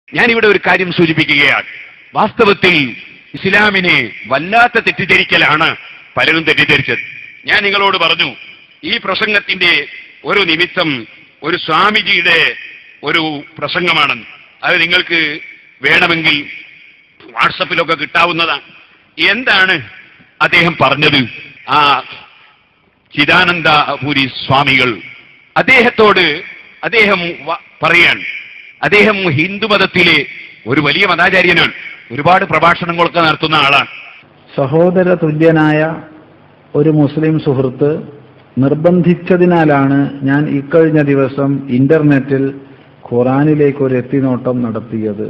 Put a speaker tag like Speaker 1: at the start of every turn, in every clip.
Speaker 1: ഞാനിവിടെ ഒരു കാര്യം സൂചിപ്പിക്കുകയാണ് വാസ്തവത്തിൽ ഇസ്ലാമിനെ വല്ലാത്ത തെറ്റിദ്ധരിക്കലാണ് പലരും തെറ്റിദ്ധരിച്ചത് ഞാൻ നിങ്ങളോട് പറഞ്ഞു ഈ പ്രസംഗത്തിന്റെ ഒരു നിമിത്തം ഒരു സ്വാമിജിയുടെ ഒരു പ്രസംഗമാണെന്ന് അത് നിങ്ങൾക്ക് വേണമെങ്കിൽ വാട്സപ്പിലൊക്കെ കിട്ടാവുന്നതാണ് എന്താണ് അദ്ദേഹം പറഞ്ഞത് ആ ചിദാനന്ദ പുരി സ്വാമികൾ അദ്ദേഹത്തോട് അദ്ദേഹം വ- പറയാൻ അദ്ദേഹം ഹിന്ദുമതത്തിലെ ഒരു വലിയ മതാചാര്യനാണ് ഒരുപാട് പ്രഭാഷണങ്ങളൊക്കെ നടത്തുന്ന ആളാണ്
Speaker 2: സഹോദര തുല്യനായ ഒരു മുസ്ലിം സുഹൃത്ത് നിർബന്ധിച്ചതിനാലാണ് ഞാൻ ഇക്കഴിഞ്ഞ ദിവസം ഇന്റർനെറ്റിൽ ഖുറാനിലേക്ക് ഒരു എത്തിനോട്ടം നടത്തിയത്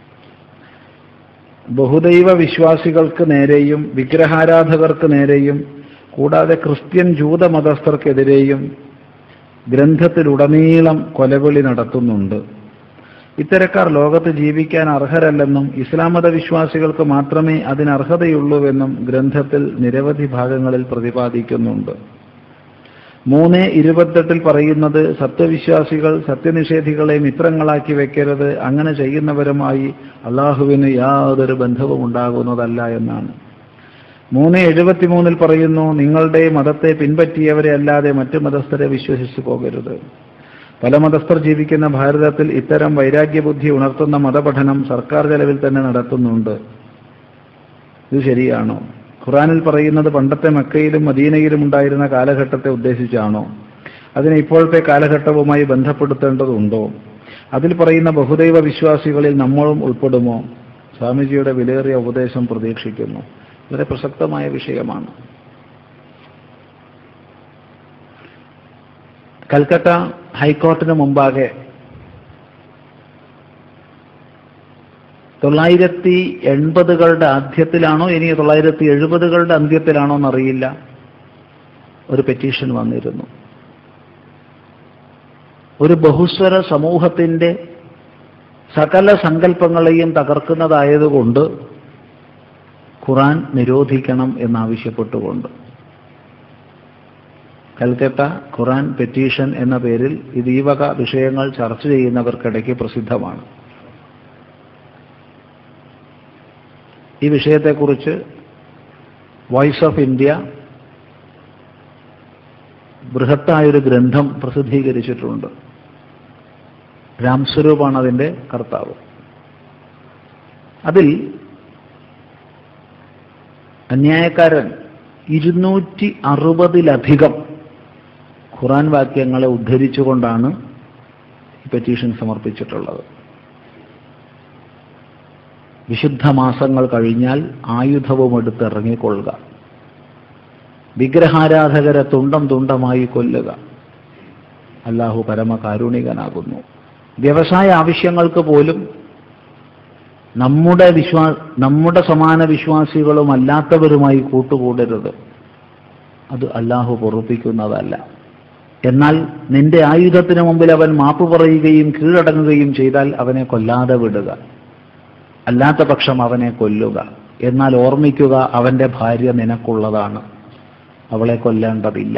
Speaker 2: ബഹുദൈവ വിശ്വാസികൾക്ക് നേരെയും വിഗ്രഹാരാധകർക്ക് നേരെയും കൂടാതെ ക്രിസ്ത്യൻ ജൂത മതസ്ഥർക്കെതിരെയും ഗ്രന്ഥത്തിലുടനീളം കൊലവിളി നടത്തുന്നുണ്ട് ഇത്തരക്കാർ ലോകത്ത് ജീവിക്കാൻ അർഹരല്ലെന്നും ഇസ്ലാം മത വിശ്വാസികൾക്ക് മാത്രമേ അതിന് അർഹതയുള്ളൂവെന്നും ഗ്രന്ഥത്തിൽ നിരവധി ഭാഗങ്ങളിൽ പ്രതിപാദിക്കുന്നുണ്ട് മൂന്ന് ഇരുപത്തെട്ടിൽ പറയുന്നത് സത്യവിശ്വാസികൾ സത്യനിഷേധികളെ മിത്രങ്ങളാക്കി വെക്കരുത് അങ്ങനെ ചെയ്യുന്നവരുമായി അള്ളാഹുവിന് യാതൊരു ബന്ധവും ഉണ്ടാകുന്നതല്ല എന്നാണ് മൂന്ന് എഴുപത്തിമൂന്നിൽ പറയുന്നു നിങ്ങളുടെ മതത്തെ പിൻപറ്റിയവരെ അല്ലാതെ മറ്റു മതസ്ഥരെ വിശ്വസിച്ചു പോകരുത് പല മതസ്ഥർ ജീവിക്കുന്ന ഭാരതത്തിൽ ഇത്തരം വൈരാഗ്യബുദ്ധി ഉണർത്തുന്ന മതപഠനം സർക്കാർ ചെലവിൽ തന്നെ നടത്തുന്നുണ്ട് ഇത് ശരിയാണോ ഖുറാനിൽ പറയുന്നത് പണ്ടത്തെ മക്കയിലും മദീനയിലും ഉണ്ടായിരുന്ന കാലഘട്ടത്തെ ഉദ്ദേശിച്ചാണോ അതിനെ ഇപ്പോഴത്തെ കാലഘട്ടവുമായി ബന്ധപ്പെടുത്തേണ്ടതുണ്ടോ അതിൽ പറയുന്ന ബഹുദൈവ വിശ്വാസികളിൽ നമ്മളും ഉൾപ്പെടുമോ സ്വാമിജിയുടെ വിലയേറിയ ഉപദേശം പ്രതീക്ഷിക്കുന്നു വളരെ പ്രസക്തമായ വിഷയമാണ് കൽക്കട്ട ഹൈക്കോടതിന് മുമ്പാകെ തൊള്ളായിരത്തി എൺപതുകളുടെ ആദ്യത്തിലാണോ ഇനി തൊള്ളായിരത്തി എഴുപതുകളുടെ അന്ത്യത്തിലാണോ എന്നറിയില്ല ഒരു പെറ്റീഷൻ വന്നിരുന്നു ഒരു ബഹുസ്വര സമൂഹത്തിന്റെ സകല സങ്കല്പങ്ങളെയും തകർക്കുന്നതായതുകൊണ്ട് ഖുറാൻ നിരോധിക്കണം എന്നാവശ്യപ്പെട്ടുകൊണ്ട് കൽക്കട്ട ഖുറാൻ പെറ്റീഷൻ എന്ന പേരിൽ ഇത് ഈ വക വിഷയങ്ങൾ ചർച്ച ചെയ്യുന്നവർക്കിടയ്ക്ക് പ്രസിദ്ധമാണ് ഈ വിഷയത്തെക്കുറിച്ച് വോയിസ് ഓഫ് ഇന്ത്യ ബൃഹത്തായൊരു ഗ്രന്ഥം പ്രസിദ്ധീകരിച്ചിട്ടുണ്ട് രാംസ്വരൂപാണ് അതിൻ്റെ കർത്താവ് അതിൽ അന്യായക്കാരൻ ഇരുന്നൂറ്റി അറുപതിലധികം ഖുറാൻ വാക്യങ്ങളെ ഉദ്ധരിച്ചുകൊണ്ടാണ് ഈ പെറ്റീഷൻ സമർപ്പിച്ചിട്ടുള്ളത് വിശുദ്ധ മാസങ്ങൾ കഴിഞ്ഞാൽ ആയുധവും എടുത്ത് ഇറങ്ങിക്കൊള്ളുക വിഗ്രഹാരാധകരെ തുണ്ടം തുണ്ടമായി കൊല്ലുക അല്ലാഹു പരമകാരുണികനാകുന്നു വ്യവസായ ആവശ്യങ്ങൾക്ക് പോലും നമ്മുടെ വിശ്വാ നമ്മുടെ സമാന വിശ്വാസികളും അല്ലാത്തവരുമായി കൂട്ടുകൂടരുത് അത് അല്ലാഹു പൊറുപ്പിക്കുന്നതല്ല എന്നാൽ നിന്റെ ആയുധത്തിന് മുമ്പിൽ അവൻ മാപ്പ് പറയുകയും കീഴടങ്ങുകയും ചെയ്താൽ അവനെ കൊല്ലാതെ വിടുക അല്ലാത്ത പക്ഷം അവനെ കൊല്ലുക എന്നാൽ ഓർമ്മിക്കുക അവന്റെ ഭാര്യ നിനക്കുള്ളതാണ് അവളെ കൊല്ലേണ്ടതില്ല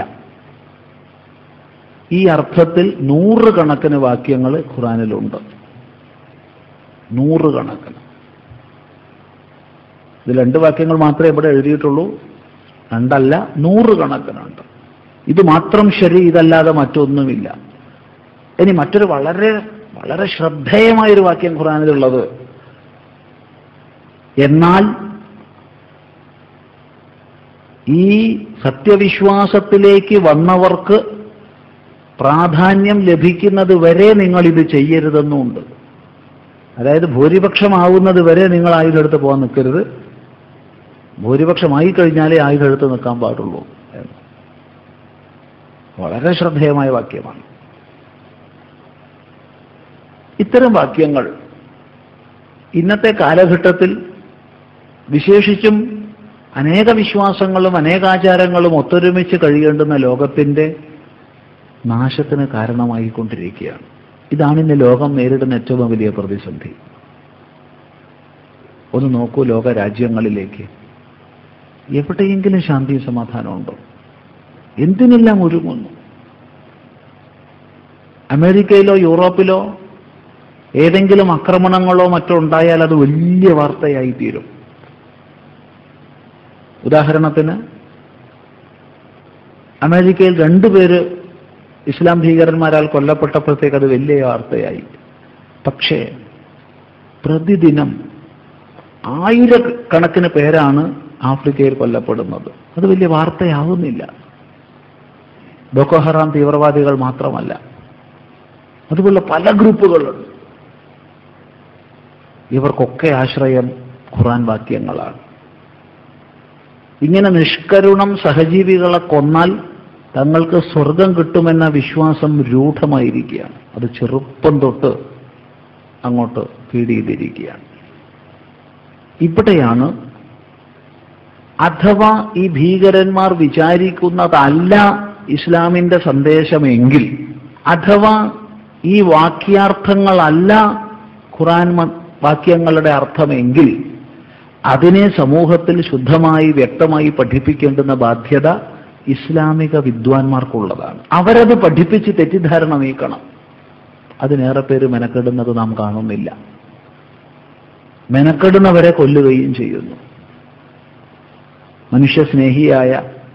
Speaker 2: ഈ അർത്ഥത്തിൽ നൂറുകണക്കിന് വാക്യങ്ങൾ ഖുറാനിലുണ്ട് നൂറുകണക്കിന് ഇത് രണ്ട് വാക്യങ്ങൾ മാത്രമേ ഇവിടെ എഴുതിയിട്ടുള്ളൂ രണ്ടല്ല നൂറുകണക്കിനുണ്ട് ഇത് മാത്രം ശരി ഇതല്ലാതെ മറ്റൊന്നുമില്ല ഇനി മറ്റൊരു വളരെ വളരെ ശ്രദ്ധേയമായൊരു വാക്യം ഖുറാനിലുള്ളത് എന്നാൽ ഈ സത്യവിശ്വാസത്തിലേക്ക് വന്നവർക്ക് പ്രാധാന്യം ലഭിക്കുന്നത് വരെ നിങ്ങൾ ഇത് ചെയ്യരുതെന്നുണ്ട് അതായത് ഭൂരിപക്ഷമാവുന്നത് വരെ നിങ്ങൾ ആയുധം എടുത്ത് പോകാൻ നിൽക്കരുത് ഭൂരിപക്ഷമായി കഴിഞ്ഞാലേ ആയുധം എടുത്ത് നിൽക്കാൻ പാടുള്ളൂ എന്ന്. വളരെ ശ്രദ്ധേയമായ വാക്യമാണ് ഇത്തരം വാക്യങ്ങൾ ഇന്നത്തെ കാലഘട്ടത്തിൽ വിശേഷിച്ചും അനേക വിശ്വാസങ്ങളും അനേകാചാരങ്ങളും ഒത്തൊരുമിച്ച് കഴിയേണ്ടുന്ന ലോകത്തിൻ്റെ നാശത്തിന് കാരണമായിക്കൊണ്ടിരിക്കുകയാണ് ഇതാണ് ഇന്ന് ലോകം നേരിടുന്ന ഏറ്റവും വലിയ പ്രതിസന്ധി ഒന്ന് നോക്കൂ ലോക രാജ്യങ്ങളിലേക്ക് എവിടെയെങ്കിലും ശാന്തിയും സമാധാനമുണ്ടോ എന്തിനെല്ലാം ഒരുങ്ങുന്നു അമേരിക്കയിലോ യൂറോപ്പിലോ ഏതെങ്കിലും ആക്രമണങ്ങളോ മറ്റോ ഉണ്ടായാൽ അത് വലിയ വാർത്തയായി തീരും ഉദാഹരണത്തിന് അമേരിക്കയിൽ രണ്ടുപേര് ഇസ്ലാം ഭീകരന്മാരാൽ കൊല്ലപ്പെട്ടപ്പോഴത്തേക്ക് അത് വലിയ വാർത്തയായി പക്ഷേ പ്രതിദിനം ആയിരക്കണക്കിന് പേരാണ് ആഫ്രിക്കയിൽ കൊല്ലപ്പെടുന്നത് അത് വലിയ വാർത്തയാവുന്നില്ല ബൊക്കോഹറാം തീവ്രവാദികൾ മാത്രമല്ല അതുപോലുള്ള പല ഗ്രൂപ്പുകളുണ്ട് ഇവർക്കൊക്കെ ആശ്രയം ഖുറാൻ വാക്യങ്ങളാണ് ഇങ്ങനെ നിഷ്കരുണം സഹജീവികളെ കൊന്നാൽ തങ്ങൾക്ക് സ്വർഗം കിട്ടുമെന്ന വിശ്വാസം രൂഢമായിരിക്കുകയാണ് അത് ചെറുപ്പം തൊട്ട് അങ്ങോട്ട് ഫീഡ് ചെയ്തിരിക്കുകയാണ് ഇവിടെയാണ് അഥവാ ഈ ഭീകരന്മാർ വിചാരിക്കുന്നതല്ല ഇസ്ലാമിന്റെ സന്ദേശമെങ്കിൽ അഥവാ ഈ വാക്യാർത്ഥങ്ങളല്ല ഖുറാൻ മ- വാക്യങ്ങളുടെ അർത്ഥമെങ്കിൽ അതിനെ സമൂഹത്തിൽ ശുദ്ധമായി വ്യക്തമായി പഠിപ്പിക്കേണ്ടുന്ന ബാധ്യത ഇസ്ലാമിക വിദ്വാൻമാർക്കുള്ളതാണ് അവരത് പഠിപ്പിച്ച് തെറ്റിദ്ധാരണ നീക്കണം അതിനേറെ പേര് മെനക്കെടുന്നത് നാം കാണുന്നില്ല മെനക്കെടുന്നവരെ കൊല്ലുകയും ചെയ്യുന്നു മനുഷ്യസ്നേഹിയായ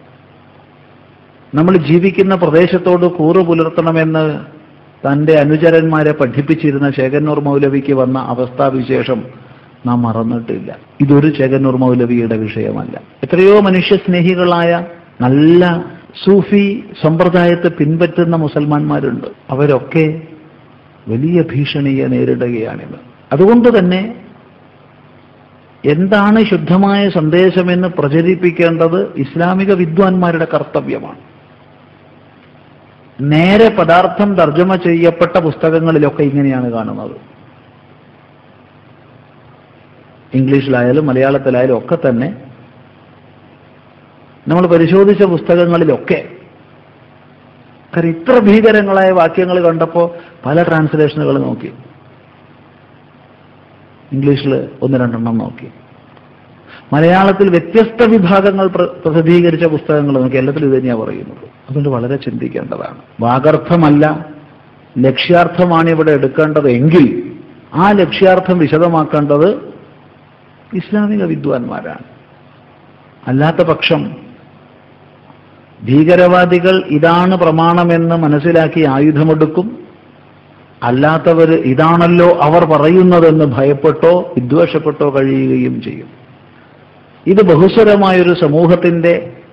Speaker 2: നമ്മൾ ജീവിക്കുന്ന പ്രദേശത്തോട് കൂറു പുലർത്തണമെന്ന് തൻ്റെ അനുചരന്മാരെ പഠിപ്പിച്ചിരുന്ന ചേകന്നൂർ മൗലവിക്ക് വന്ന അവസ്ഥാവിശേഷം നാം മറന്നിട്ടില്ല ഇതൊരു ചേകന്നൂർ മൗലവിയുടെ വിഷയമല്ല എത്രയോ മനുഷ്യസ്നേഹികളായ നല്ല സൂഫി സമ്പ്രദായത്തെ പിൻപറ്റുന്ന മുസൽമാന്മാരുണ്ട് അവരൊക്കെ വലിയ ഭീഷണിയെ നേരിടുകയാണിന്ന് അതുകൊണ്ട് തന്നെ എന്താണ് ശുദ്ധമായ സന്ദേശമെന്ന് പ്രചരിപ്പിക്കേണ്ടത് ഇസ്ലാമിക വിദ്വാൻമാരുടെ കർത്തവ്യമാണ് നേരെ പദാർത്ഥം തർജ്ജമ ചെയ്യപ്പെട്ട പുസ്തകങ്ങളിലൊക്കെ ഇങ്ങനെയാണ് കാണുന്നത് ഇംഗ്ലീഷിലായാലും മലയാളത്തിലായാലും ഒക്കെ തന്നെ നമ്മൾ പരിശോധിച്ച പുസ്തകങ്ങളിലൊക്കെ കാരണം ഇത്ര ഭീകരങ്ങളായ വാക്യങ്ങൾ കണ്ടപ്പോൾ പല ട്രാൻസ്ലേഷനുകൾ നോക്കി ഇംഗ്ലീഷിൽ ഒന്ന് രണ്ടെണ്ണം നോക്കി മലയാളത്തിൽ വ്യത്യസ്ത വിഭാഗങ്ങൾ പ്ര- പ്രസിദ്ധീകരിച്ച പുസ്തകങ്ങൾ നോക്കി എല്ലാത്തിലും ഇത് തന്നെയാണ് പറയുന്നത് അതുകൊണ്ട് വളരെ ചിന്തിക്കേണ്ടതാണ് വാഗർത്ഥമല്ല ലക്ഷ്യാർത്ഥമാണ് ഇവിടെ എടുക്കേണ്ടത് എങ്കിൽ ആ ലക്ഷ്യാർത്ഥം വിശദമാക്കേണ്ടത് ഇസ്ലാമിക വിദ്വാൻമാരാണ് അല്ലാത്ത പക്ഷം ഭീകരവാദികൾ ഇതാണ് പ്രമാണമെന്ന് മനസ്സിലാക്കി ആയുധമെടുക്കും അല്ലാത്തവർ ഇതാണല്ലോ അവർ പറയുന്നതെന്ന് ഭയപ്പെട്ടോ വിദ്വേഷപ്പെട്ടോ കഴിയുകയും ചെയ്യും ഇത് ബഹുസ്വരമായൊരു സമൂഹത്തിന്റെ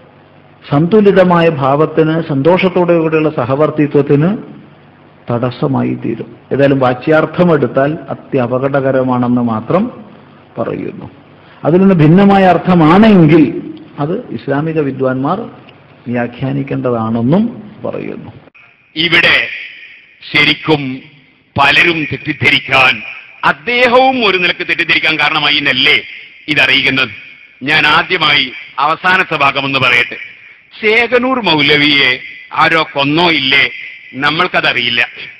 Speaker 2: സന്തുലിതമായ ഭാവത്തിന് സന്തോഷത്തോടുകൂടിയുള്ള സഹവർത്തിത്വത്തിന് തടസ്സമായി തീരും ഏതായാലും വാച്യാർത്ഥമെടുത്താൽ അത്യപകടകരമാണെന്ന് മാത്രം പറയുന്നു അതിൽ നിന്ന് ഭിന്നമായ അർത്ഥമാണെങ്കിൽ അത് ഇസ്ലാമിക വിദ്വാൻമാർ വ്യാഖ്യാനിക്കേണ്ടതാണെന്നും പറയുന്നു
Speaker 1: ഇവിടെ ശരിക്കും പലരും തെറ്റിദ്ധരിക്കാൻ അദ്ദേഹവും ഒരു നിലക്ക് തെറ്റിദ്ധരിക്കാൻ കാരണമായി എന്നല്ലേ ഇതറിയിക്കുന്നത് ഞാൻ ആദ്യമായി അവസാനത്തെ ഭാഗമെന്ന് പറയട്ടെ ചേകനൂർ മൗലവിയെ ആരോ കൊന്നോ ഇല്ലേ നമ്മൾക്കതറിയില്ല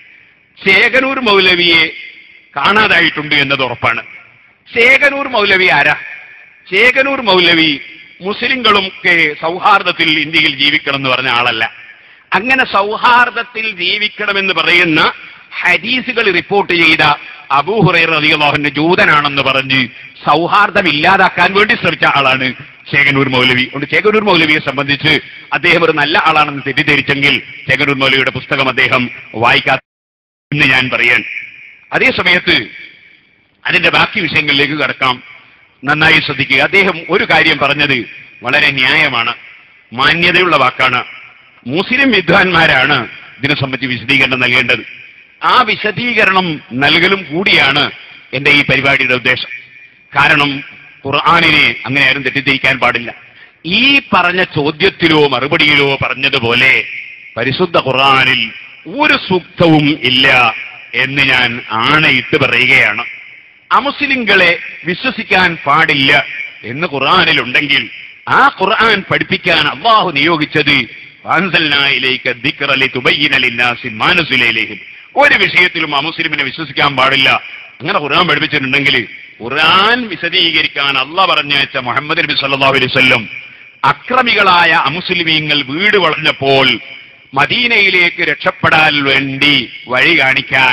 Speaker 1: ചേകനൂർ മൗലവിയെ കാണാതായിട്ടുണ്ട് എന്നത് ഉറപ്പാണ് ചേകനൂർ മൗലവി ആരാ ചേകനൂർ മൗലവി മുസ്ലിങ്ങളും ഒക്കെ സൗഹാർദ്ദത്തിൽ ഇന്ത്യയിൽ ജീവിക്കണം എന്ന് പറഞ്ഞ ആളല്ല അങ്ങനെ സൗഹാർദ്ദത്തിൽ ജീവിക്കണമെന്ന് പറയുന്ന ഹദീസുകൾ റിപ്പോർട്ട് ചെയ്ത അബൂഹുറൈർ റളിയല്ലാഹുവിന്റെ ജൂതനാണെന്ന് പറഞ്ഞ് സൗഹാർദ്ദം ഇല്ലാതാക്കാൻ വേണ്ടി ശ്രമിച്ച ആളാണ് ചേകനൂർ മൗലവി അതുകൊണ്ട് ചേകനൂർ മൗലവിയെ സംബന്ധിച്ച് അദ്ദേഹം ഒരു നല്ല ആളാണെന്ന് തെറ്റിദ്ധരിച്ചെങ്കിൽ ചേകനൂർ മൗലവിയുടെ പുസ്തകം അദ്ദേഹം വായിക്കാത്ത എന്ന് ഞാൻ പറയാൻ അതേ സമയത്ത് അതിന്റെ ബാക്കി വിഷയങ്ങളിലേക്ക് കടക്കാം നന്നായി ശ്രദ്ധിക്കുക അദ്ദേഹം ഒരു കാര്യം പറഞ്ഞത് വളരെ ന്യായമാണ് മാന്യതയുള്ള വാക്കാണ് മുസ്ലിം വിദ്വാൻമാരാണ് ഇതിനെ സംബന്ധിച്ച് വിശദീകരണം നൽകേണ്ടത് ആ വിശദീകരണം നൽകലും കൂടിയാണ് എന്റെ ഈ പരിപാടിയുടെ ഉദ്ദേശം കാരണം ഖുർആാനിനെ അങ്ങനെ ആരും തെറ്റിദ്ധരിക്കാൻ പാടില്ല ഈ പറഞ്ഞ ചോദ്യത്തിലോ മറുപടിയിലോ പറഞ്ഞതുപോലെ പരിശുദ്ധ ഖുർആാനിൽ ഒരു സൂക്തവും ഇല്ല എന്ന് ഞാൻ ആണയിട്ട് പറയുകയാണ് അമുസ്ലിങ്ങളെ വിശ്വസിക്കാൻ പാടില്ല എന്ന് ഖുർആാനിലുണ്ടെങ്കിൽ ആ ഖുർആൻ പഠിപ്പിക്കാൻ അള്ളാഹു നിയോഗിച്ചത് അൻസൽനായിലേക്ക് ദിക്റലി തുബയ്യിന ലിന്നാസി മാ നുസില ഇലൈഹിം. ഒരു വിഷയത്തിലും അമുസ്ലിമിനെ വിശ്വസിക്കാൻ പാടില്ല അങ്ങനെ ഖുർആൻ പഠിപ്പിച്ചിട്ടുണ്ടെങ്കിൽ ഖുർആൻ വിശദീകരിക്കാൻ അള്ളാഹ് പറഞ്ഞയച്ച മുഹമ്മദ് നബി സല്ലല്ലാഹു അലൈഹി വസല്ലം അക്രമികളായ അമുസ്ലിമീങ്ങൾ വീട് വളഞ്ഞപ്പോൾ മദീനയിലേക്ക് രക്ഷപ്പെടാൻ വേണ്ടി വഴി കാണിക്കാൻ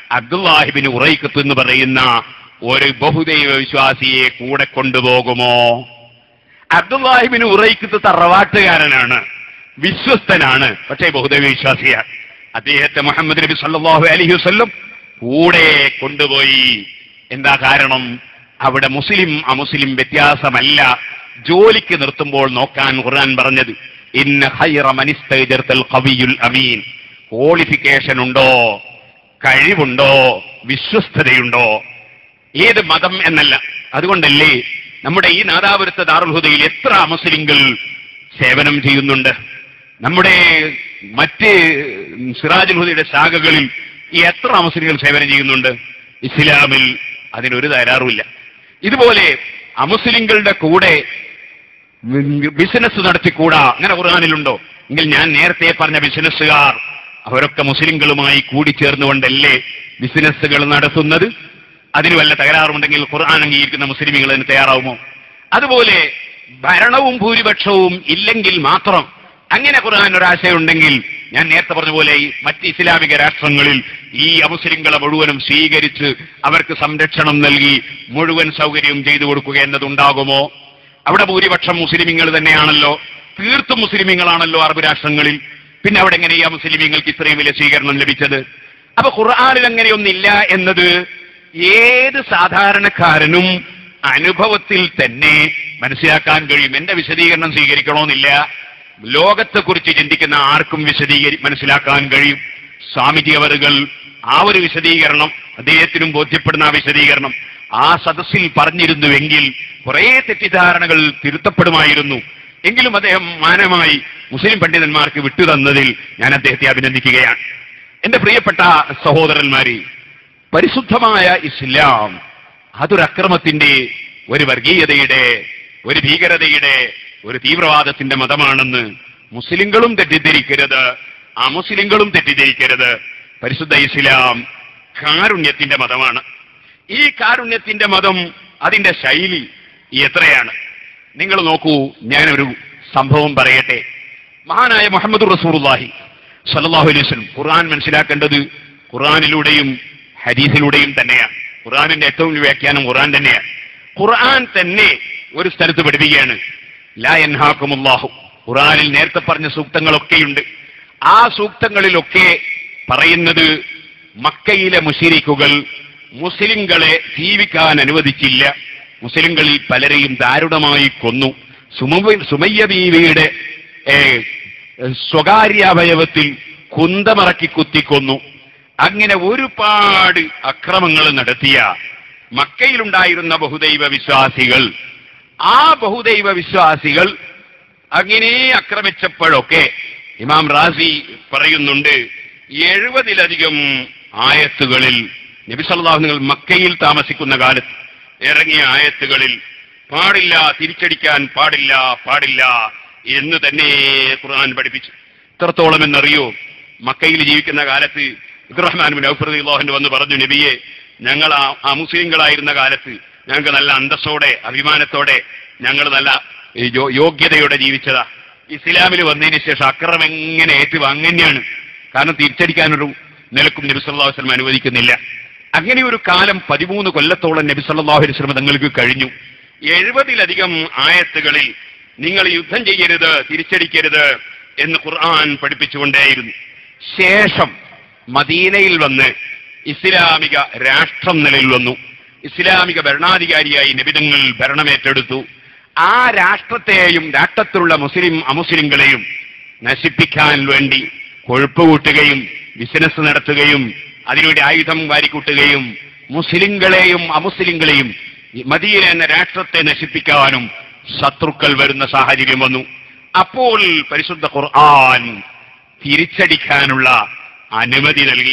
Speaker 1: അബ്ദുല്ലാഹിബിന് ഉറൈക്കത്ത് എന്ന് പറയുന്ന ഒരു ബഹുദൈവ വിശ്വാസിയെ കൂടെ കൊണ്ടുപോകുമോ അബ്ദുല്ലാഹിബിന് ഉറൈക്കത്ത് തറവാട്ടുകാരനാണ് വിശ്വസ്തനാണ് പക്ഷേ ബഹുദൈവ വിശ്വാസിയാണ് അദ്ദേഹത്തെ മുഹമ്മദ് നബി സല്ലല്ലാഹു അലൈഹി വസല്ലം കൂടെ കൊണ്ടുപോയി എന്താ കാരണം അവിടെ മുസ്ലിം അമുസ്ലിം വ്യത്യാസമല്ല ജോലിക്ക് നിർത്തുമ്പോൾ നോക്കാൻ ഖുർആൻ പറഞ്ഞത് ഇന്ന ഖൈറ മനിസ്തജർത്തൽ ഖവിയുൽ അമീൻ ക്വാളിഫിക്കേഷൻ ഉണ്ടോ കഴിവുണ്ടോ വിശ്വസ്തതയുണ്ടോ ഏത് മതം എന്നല്ല അതുകൊണ്ടല്ലേ നമ്മുടെ ഈ നാദാപുരത്തെ ദാറുൽഹുദയിൽ എത്ര മുസ്ലിങ്ങൾ സേവനം ചെയ്യുന്നുണ്ട് നമ്മുടെ മറ്റ് സിറാജുൽ ഹുദയുടെ ശാഖകളിൽ ഈ എത്ര മുസ്ലിങ്ങൾ സേവനം ചെയ്യുന്നുണ്ട് ഇസ്ലാമിൽ അതിനൊരു തകരാറുമില്ല ഇതുപോലെ അമുസ്ലിങ്ങളുടെ കൂടെ ബിസിനസ് നടത്തിക്കൂടാ അങ്ങനെ ഖുർആാനിലുണ്ടോ എങ്കിൽ ഞാൻ നേരത്തെ പറഞ്ഞ ബിസിനസ്സുകാർ അവരൊക്കെ മുസ്ലിങ്ങളുമായി കൂടിച്ചേർന്നുകൊണ്ടല്ലേ ബിസിനസ്സുകൾ നടത്തുന്നത് അതിന് വല്ല തകരാറുണ്ടെങ്കിൽ ഖുർആൻ അംഗീകരിക്കുന്ന മുസ്ലിമുകൾ അതിന് തയ്യാറാവുമോ അതുപോലെ ഭരണവും ഭൂരിപക്ഷവും ഇല്ലെങ്കിൽ മാത്രം അങ്ങനെ ഖുർആൻ ഒരാശയമുണ്ടെങ്കിൽ ഞാൻ നേരത്തെ പറഞ്ഞ പോലെ ഈ മറ്റ് ഇസ്ലാമിക രാഷ്ട്രങ്ങളിൽ ഈ അമുസ്ലിങ്ങളെ മുഴുവനും സ്വീകരിച്ച് അവർക്ക് സംരക്ഷണം നൽകി മുഴുവൻ സൗകര്യവും ചെയ്തു കൊടുക്കുക എന്നതുണ്ടാകുമോ അവിടെ ഭൂരിപക്ഷം മുസ്ലിമീങ്ങൾ തന്നെയാണല്ലോ തീർത്തും മുസ്ലിമീങ്ങളാണല്ലോ അറബ് രാഷ്ട്രങ്ങളിൽ പിന്നെ അവിടെ എങ്ങനെ ഈ മുസ്ലിമീങ്ങൾക്ക് ഇത്രയും വലിയ സ്വീകരണം ലഭിച്ചത് അപ്പൊ ഖുർആാനിൽ അങ്ങനെയൊന്നില്ല എന്നത് ഏത് സാധാരണക്കാരനും അനുഭവത്തിൽ തന്നെ മനസ്സിലാക്കാൻ കഴിയും എന്റെ വിശദീകരണം സ്വീകരിക്കണമെന്നില്ല ലോകത്തെക്കുറിച്ച് ചിന്തിക്കുന്ന ആർക്കും വിശദീകരി മനസ്സിലാക്കാൻ കഴിയും സ്വാമിജി അവറുകൾ ആ ഒരു വിശദീകരണം അദ്ദേഹത്തിനും ബോധ്യപ്പെടുന്ന ആ വിശദീകരണം ആ സദസ്സിൽ പറഞ്ഞിരുന്നുവെങ്കിൽ കുറെ തെറ്റിദ്ധാരണകൾ തിരുത്തപ്പെടുമായിരുന്നു എങ്കിലും അദ്ദേഹം മാനമായി മുസ്ലിം പണ്ഡിതന്മാർക്ക് വിട്ടുതന്നതിൽ ഞാൻ അദ്ദേഹത്തെ അഭിനന്ദിക്കുകയാണ് എന്റെ പ്രിയപ്പെട്ട സഹോദരന്മാരെ പരിശുദ്ധമായ ഇസ്ലാം അതൊരു അക്രമത്തിന്റെ ഒരു വർഗീയതയുടെ ഒരു ഭീകരതയുടെ ഒരു തീവ്രവാദത്തിന്റെ മതമാണെന്ന് മുസ്ലിങ്ങളും തെറ്റിദ്ധരിക്കരുത് അമുസ്ലിങ്ങളും തെറ്റിദ്ധരിക്കരുത് പരിശുദ്ധ ഇസ്ലാം കാരുണ്യത്തിന്റെ മതമാണ് ഈ കാരുണ്യത്തിന്റെ മതം അതിന്റെ ശൈലി എത്രയാണ് നിങ്ങൾ നോക്കൂ ഞാനൊരു സംഭവം പറയട്ടെ മഹാനായ മുഹമ്മദ് റസൂറുല്ലാഹി സല്ലല്ലാഹു അലൈഹി വസല്ലം ഖുർആൻ മനസ്സിലാക്കേണ്ടത് ഖുർആനിലൂടെയും ഹദീസിലൂടെയും തന്നെയാണ് ഖുർആനിന്റെ ഏറ്റവും വലിയ വ്യാഖ്യാനം ഖുർആൻ തന്നെയാണ് ഖുർആൻ തന്നെ ഒരു സ്ഥലത്ത് പഠിപ്പിക്കുകയാണ് ലാ യൻഹാക്കുമുല്ലാഹു ഖുർആനിൽ നേരത്തെ പറഞ്ഞ സൂക്തങ്ങളൊക്കെയുണ്ട് ആ സൂക്തങ്ങളിലൊക്കെ പറയുന്നത് മക്കയിലെ മുഷിരിക്കുകൾ മുസ്ലിങ്ങളെ ജീവിക്കാൻ അനുവദിച്ചില്ല മുസ്ലിങ്ങളിൽ പലരെയും ദാരുണമായി കൊന്നു സുമ- സുമയ്യ ബീവിയുടെ ഏ, സ്വകാര്യ അവയവത്തിൽ കുന്തമറക്കി കുത്തിക്കൊന്നു അങ്ങനെ ഒരുപാട് അക്രമങ്ങൾ നടത്തിയ മക്കയിലുണ്ടായിരുന്ന ബഹുദൈവ വിശ്വാസികൾ ആ ബഹുദൈവ വിശ്വാസികൾ അങ്ങനെ ആക്രമിച്ചപ്പോഴൊക്കെ ഇമാം റാസി പറയുന്നുണ്ട് എഴുപതിലധികം ആയത്തുകളിൽ നബി സല്ലല്ലാഹു നിങ്ങൾ മക്കയിൽ താമസിക്കുന്ന കാലത്ത് ഇറങ്ങിയ ആയത്തുകളിൽ പാടില്ല തിരിച്ചടിക്കാൻ പാടില്ല പാടില്ല എന്ന് തന്നെ ഖുർആൻ പഠിപ്പിച്ചു എത്രത്തോളം എന്നറിയോ മക്കയിൽ ജീവിക്കുന്ന കാലത്ത് ഇബ്രാഹിമാൻ ബിൻ ഔഫ് റളിയല്ലാഹു വന്ന് പറഞ്ഞു നബിയെ ഞങ്ങൾ ആ ആ മുസ്ലിങ്ങളായിരുന്ന കാലത്ത് ഞങ്ങൾക്ക് നല്ല അന്തസ്സോടെ അഭിമാനത്തോടെ ഞങ്ങൾ നല്ല ഈ യോ- യോഗ്യതയോടെ ജീവിച്ചതാ ഇസ്ലാമിൽ വന്നതിന് ശേഷം അക്രമം എങ്ങനെ ഏറ്റുവാങ്ങന്നെയാണ് കാരണം തിരിച്ചടിക്കാനൊരു നിലക്കും നബി സല്ലല്ലാഹു അലൈഹി വസല്ലം അനുവദിക്കുന്നില്ല അങ്ങനെ ഒരു കാലം പതിമൂന്ന് കൊല്ലത്തോളം നബി സല്ലല്ലാഹു അലൈഹി വസല്ലം തങ്ങൾക്ക് കഴിഞ്ഞു എഴുപതിലധികം ആയത്തുകളിൽ നിങ്ങൾ യുദ്ധം ചെയ്യരുത് തിരിച്ചടിക്കരുത് എന്ന് ഖുർആൻ പഠിപ്പിച്ചുകൊണ്ടേയിരുന്നു ശേഷം മദീനയിൽ വന്ന് ഇസ്ലാമിക രാഷ്ട്രം നിലയിൽ വന്നു ഇസ്ലാമിക ഭരണാധികാരിയായി നബിതങ്ങൾ ഭരണമേറ്റെടുത്തു ആ രാഷ്ട്രത്തെയും രാഷ്ട്രത്തിലുള്ള മുസ്ലിം അമുസ്ലിങ്ങളെയും നശിപ്പിക്കാൻ വേണ്ടി കൊഴുപ്പ് കൂട്ടുകയും ബിസിനസ് നടത്തുകയും അതിനുവേണ്ടി ആയുധം വാരിക്കൂട്ടുകയും മുസ്ലിങ്ങളെയും അമുസ്ലിങ്ങളെയും ഈ മദീന എന്ന രാഷ്ട്രത്തെ നശിപ്പിക്കാനും ശത്രുക്കൾ വരുന്ന സാഹചര്യം വന്നു അപ്പോൾ പരിശുദ്ധ ഖുർആൻ തിരിച്ചടിക്കാനുള്ള അനുമതി നൽകി